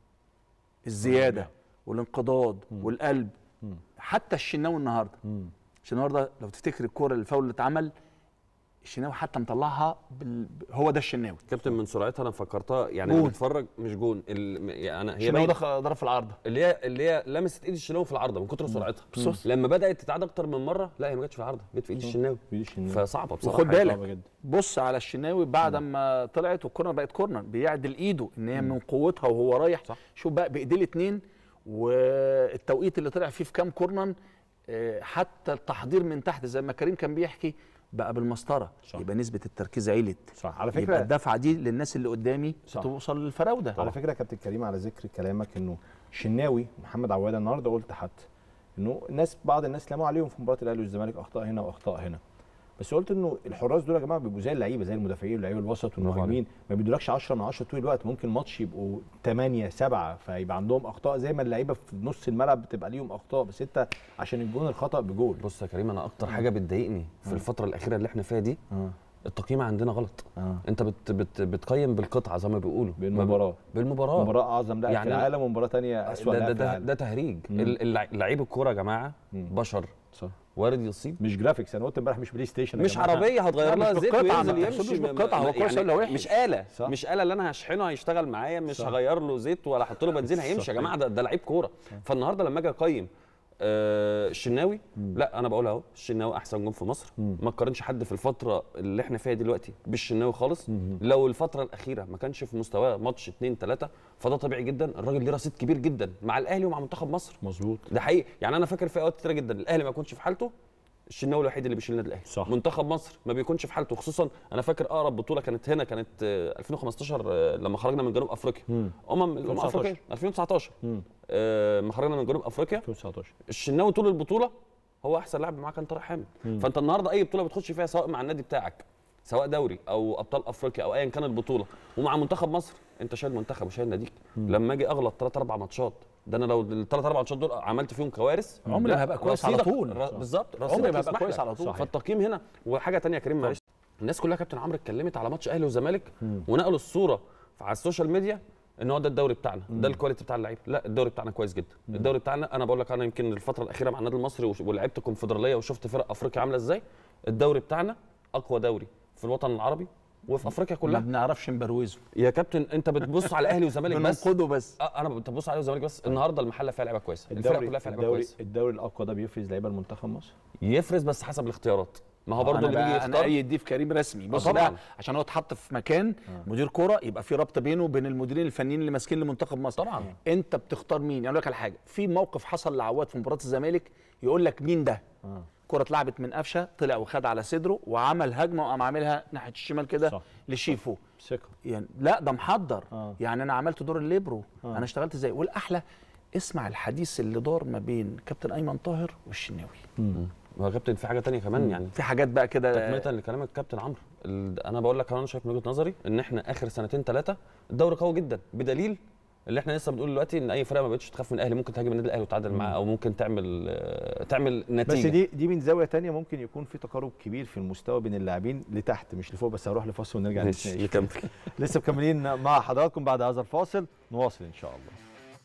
الزياده والانقضاض والقلب مم. حتى الشناوي النهارده مم. الشناوي النهارده لو تفتكر الكوره الفاول اللي اتعمل الشناوي حتى مطلعها بال... هو ده الشناوي كابتن من سرعتها انا فكرتها يعني جون. اللي بتفرج مش جون ال- يعني انا هي الشناوي باين- ده ضرب في العارضه اللي هي اللي هي لمست ايد الشناوي في العارضه من كتر سرعتها بص. لما بدات تتعاد اكتر من مره لا هي ما جاتش في العارضه جت في ايد الشناوي بيدي الشناوي. فصعبه بصراحه وخد حاجة بالك صعبة جدا. بص على الشناوي بعد ما طلعت والكورنر بقت كورنر بيعدل ايده ان هي من قوتها وهو رايح صح. شوف بقى بايديه الاثنين والتوقيت اللي طلع فيه في كام كورنر آه، حتى التحضير من تحت زي ما كريم كان بيحكي بقى بالمسطره صح. يبقى نسبه التركيز علت صح على يبقى فكره الدفعه دي للناس اللي قدامي صح. توصل للفراوده على فكره يا كابتن كريم على ذكر كلامك انه شناوي محمد عواده النهارده قلت حتى انه الناس بعض الناس لاموا عليهم في مباراه الاهلي والزمالك اخطاء هنا واخطاء هنا بس قلت انه الحراس دول يا جماعه بيبقوا زي اللعيبه زي المدافعين واللعيبه الوسط والمهاجمين ما بيدولكش 10 من 10 طول الوقت ممكن ماتش يبقوا 8 7 فيبقى عندهم اخطاء زي ما اللعيبه في نص الملعب بتبقى ليهم اخطاء بس انت عشان الجون الخطا بجول بص يا كريم انا اكتر حاجه بتضايقني في الفتره الاخيره اللي احنا فيها دي اه التقييم عندنا غلط اه انت بت بت بتقيم بالقطعه زي ما بيقولوا بالمباراه بالمباراه مباراه اعظم لاعب يعني في أنا- العالم ومباراه ثانيه اسوء ده, لاعب ده, في ده, العالم ده تهريج مم. ال- اللع- لعيب الكوره يا جماعه مم. بشر صح وارد يصيب مش جرافيكس انا قلت امبارح مش بلاي ستيشن يا مش جماعة. عربيه هتغير لا، لها مش زيت بالقطعة، وينزل ما يمشي تقصدش م- بالقطعة، هو م- كويس ولا وحش؟ مش آلة صح. مش آلة اللي انا هشحنه هيشتغل معايا مش صح. هغير له زيت ولا احط له بنزين هيمشي يا صحيح. جماعه ده, ده لعيب كوره فالنهارده لما اجي اقيم آه الشناوي لا انا بقول اهو الشناوي احسن جون في مصر ما تقارنش حد في الفتره اللي احنا فيها دلوقتي بالشناوي خالص لو الفتره الاخيره ما كانش في مستواه ماتش اتنين تلاته فده طبيعي جدا الراجل ليه رصيد كبير جدا مع الاهلي ومع منتخب مصر مظبوط ده حقيقي يعني انا فاكر في اوقات كتيره جدا الاهلي ما يكونش في حالته الشناوي الوحيد اللي بيشيل النادي الاهلي صح. منتخب مصر ما بيكونش في حالته خصوصا انا فاكر اقرب بطوله كانت هنا كانت آه، 2015 آه، لما خرجنا من جنوب افريقيا مم. امم الامم 2019. الافريقيه 2019 مم. آه، لما خرجنا من جنوب افريقيا 2019 الشناوي طول البطوله هو احسن لاعب معاه كان طارق حامد فانت النهارده اي بطوله بتخش فيها سواء مع النادي بتاعك سواء دوري او ابطال افريقيا او ايا كانت البطوله ومع منتخب مصر انت شايل منتخب وشايل ناديك لما اجي اغلط ثلاث اربع ماتشات ده انا لو الثلاث اربع ماتشات دول عملت فيهم كوارث عمري لا، ما هبقى كويس على رصيدك- طول. ر- بالظبط رصيدك عمري ما هبقى يسمح كويس لك. على طول. صحيح. فالتقييم هنا وحاجه تانية يا كريم معلش الناس كلها يا كابتن عمرو اتكلمت على ماتش اهلي وزمالك ونقلوا الصوره على السوشيال ميديا ان هو ده الدوري بتاعنا ده الكواليتي بتاع اللعيبه لا الدوري بتاعنا كويس جدا الدوري بتاعنا انا بقول لك انا يمكن الفتره الاخيره مع النادي المصري وش- ولعبت كونفدراليه وشفت فرق افريقيا عامله ازاي الدوري بتاعنا اقوى دوري في الوطن العربي وفي افريقيا ما كلها بنعرفش نبروزه يا كابتن انت بتبص على الاهلي وزمالك بس بننقده بس آه، انا بتبص على وزمالك بس النهارده المحله فيها لعيبه كويسه الفرق الدوري كلها فيها لعيبه الدوري كويسه الدوري الاقوى ده بيفرز لعيبه المنتخب مصر يفرز بس حسب الاختيارات ما هو برضه انا اللي بيجي بقى انا يختار ايد دي في كريم رسمي بص طبعاً. ده عشان هو اتحط في مكان مدير كوره يبقى في ربط بينه وبين المديرين الفنيين اللي ماسكين لمنتخب مصر طبعاً. انت بتختار مين يعني اقول لك على حاجه في موقف حصل لعواد في مباراه الزمالك يقول لك مين ده كرة اتلعبت من قفشه طلع وخد على صدره وعمل هجمه وقام عاملها ناحيه الشمال كده صح. لشيفو ثقه يعني لا ده محضر آه. يعني انا عملت دور الليبرو آه. انا اشتغلت ازاي والاحلى اسمع الحديث اللي دار ما بين كابتن ايمن طاهر والشناوي هو يا كابتن في حاجه تانية كمان يعني في حاجات بقى كده تكمله لكلامك كابتن عمرو ال- انا بقول لك انا شايف من وجهه نظري ان احنا اخر سنتين ثلاثه الدوري قوي جدا بدليل اللي احنا لسه بنقول دلوقتي ان اي فرقه ما بقتش تخاف من الاهلي ممكن تهاجم النادي الاهلي وتعادل معاه او ممكن تعمل آه، تعمل نتيجه بس دي دي من زاويه تانية ممكن يكون في تقارب كبير في المستوى بين اللاعبين لتحت مش لفوق بس هروح لفاصل ونرجع ماشي نتناقش نكمل لسه مكملين مع حضراتكم بعد هذا الفاصل نواصل ان شاء الله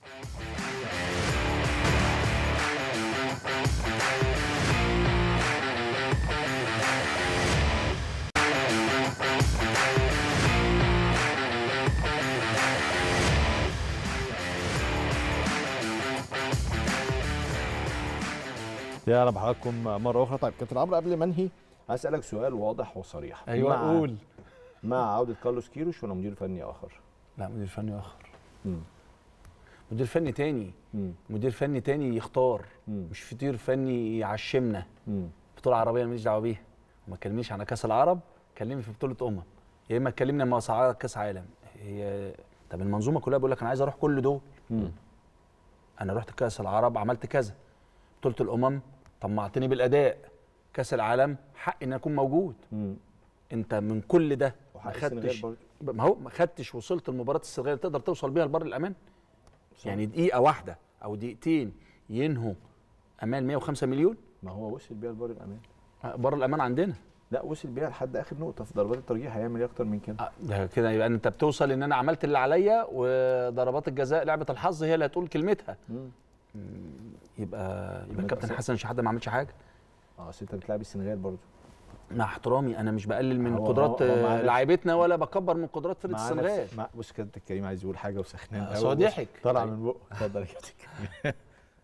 يا رب حضراتكم مره اخرى طيب كابتن عمرو قبل ما انهي عايز اسالك سؤال واضح وصريح مع مع عوده كارلوس كيروش ولا مدير فني اخر؟ لا مدير فني اخر مم. مدير فني تاني مم. مدير فني تاني يختار مم. مش مدير فني يعشمنا مم. بطوله عربيه ماليش دعوه بيها وما تكلمنيش عن كاس العرب كلمني في بطوله امم يا اما تكلمني لما صعدت كاس عالم هي طب المنظومه كلها بيقول لك انا عايز اروح كل دول مم. انا رحت كاس العرب عملت كذا بطوله الامم طمعتني بالاداء كاس العالم حقي ان اكون موجود مم. انت من كل ده ما وحق السنغال خدتش برضه. ما هو ما خدتش وصلت لمباراه السنغال تقدر توصل بيها لبر الامان صح. يعني دقيقه واحده او دقيقتين ينهوا امان 105 مليون ما هو وصل بيها لبر الامان بر الامان عندنا لا وصل بيها لحد اخر نقطه في ضربات الترجيح هيعمل ايه اكتر من كده آه، ده كده يبقى انت بتوصل ان انا عملت اللي عليا وضربات الجزاء لعبه الحظ هي اللي هتقول كلمتها مم. يبقى يبقى يبقى كابتن أصل- حسن شحاته ما عملش حاجه اه اصل انت بتلعب السنغال برضه مع احترامي انا مش بقلل من هو- قدرات هو- هو آه، معلش. لاعيبتنا ولا بكبر من قدرات فرقه مع السنغال نفس- مع بص كابتن كريم عايز يقول حاجه وسخنان آه، قوي. بس هو بص، ضحك. طلع طيب. من بقه اتفضل يا كابتن كريم.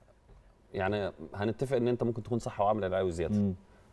يعني هنتفق ان انت ممكن تكون صح وعامل العيوز زياده مم.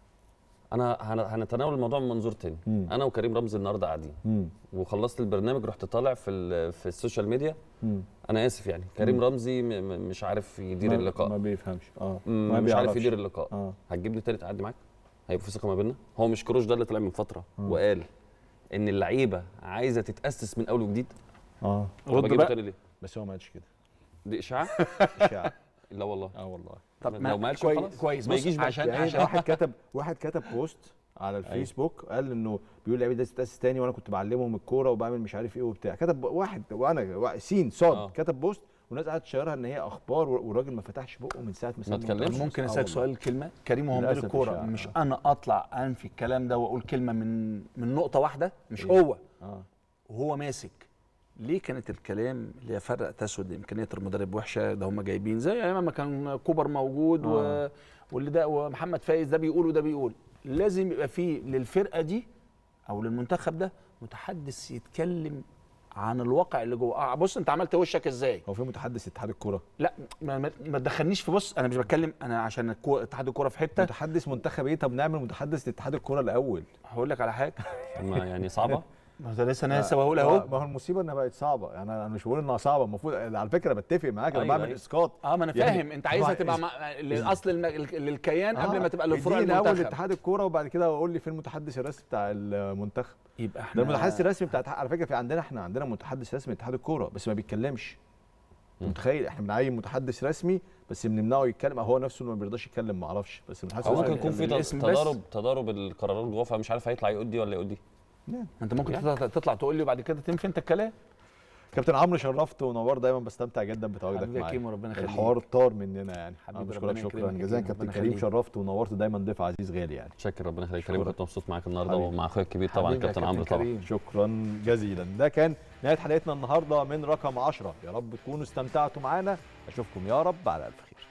انا هن- هنتناول الموضوع من منظور تاني مم. انا وكريم رمزي النهارده قاعدين مم. وخلصت البرنامج رحت طالع في ال- في السوشيال ميديا مم. انا اسف يعني كريم رمزي م- م- مش عارف يدير ما- اللقاء ما بيفهمش اه مم، ما مش عارف بيعرفش. يدير اللقاء اه هتجيبني تاني تقعد معاك هيبقى في ثقه ما بيننا هو مش كروش ده اللي طلع من فتره وقال ان اللعيبه عايزه تتاسس من اول وجديد اه طب رد اجيبه بقى. تاني ليه بس هو ما قالش كده دي اشاعه اشاعه لا والله اه والله طب لو ما قالش كويس خلاص. كويس ما بص، يجيش بقى. عشان يعني عشان واحد كتب واحد كتب بوست على الفيسبوك قال انه بيقول لعيبه لازم تتاسس تاني وانا كنت بعلمهم الكوره وبعمل مش عارف ايه وبتاع كتب واحد وانا وا- سين صاد آه. كتب بوست والناس قعدت تشيرها ان هي اخبار والراجل ما فتحش بقه من ساعه ما ساب اتكلمش. المنتخب. ممكن آه اسالك والله. سؤال كلمه كريم وهو مدير للأسف الكوره إشاعة. مش آه. انا اطلع انفي الكلام ده واقول كلمه من من نقطه واحده مش إيه؟ هو اه وهو ماسك ليه كانت الكلام اللي هي فرق تسود امكانيات المدرب وحشه ده هم جايبين زي ايام ما كان كوبر موجود و... آه. واللي ده ومحمد فايز ده بيقول وده بيقول لازم يبقى فيه للفرقه دي او للمنتخب ده متحدث يتكلم عن الواقع اللي جوه آه بص انت عملت وشك ازاي هو في متحدث اتحاد الكوره لا ما, ما, ما تدخلنيش في بص انا مش بتكلم انا عشان الكو- اتحاد الكوره في حته متحدث منتخب ايه طب نعمل متحدث لاتحاد الكوره الاول هقول لك على حاجه ما يعني صعبه ما ده لسه انا لسه بقول ما- اهو ما هو المصيبه انها بقت صعبه يعني انا مش بقول انها صعبه المفروض على فكره بتفق معاك انا أيوة، بعمل أيوة. اسقاط اه ما انا يعني فاهم انت عايزها هو تبقى إز- مع... للاصل الم... للكيان قبل ما تبقى للفروع اديني الاول المنتخب اتحاد الكوره وبعد كده قول لي فين المتحدث الرسمي بتاع المنتخب يبقى ده احنا المتحدث الرسمي بتاع على فكره في عندنا احنا عندنا متحدث رسمي اتحاد الكوره بس ما بيتكلمش مم. متخيل احنا بنعين متحدث رسمي بس بنمنعه يتكلم هو نفسه ما بيرضاش يتكلم ما اعرفش بس المتحدث او ممكن الرسمي يكون في الاسم بس. تضارب تضارب القرارات جوه فمش عارف هيطلع يقول دي ولا يقول دي انت ممكن تطلع, تطلع تقول لي وبعد كده تنفي انت الكلام كابتن عمرو شرفت ونور دايما بستمتع جدا بتواجدك حبيبي يا معايا كيمو ربنا يخليك الحوار طار مننا يعني حبيبي حبيبي ربنا بشكرك شكرا يكرمك يا جزيلا كيمو، كابتن ربنا كريم يخليك. شرفت ونورت دايما ضيف عزيز غالي يعني شاكر ربنا يخليك كريم شكراً. كنت مبسوط معاك النهارده حبيبي. ومع اخويا الكبير طبعا حبيبي يا كابتن عمرو طبعا كريم. شكرا جزيلا ده كان نهايه حلقتنا النهارده من رقم 10 يا رب تكونوا استمتعتوا معانا اشوفكم يا رب على الف خير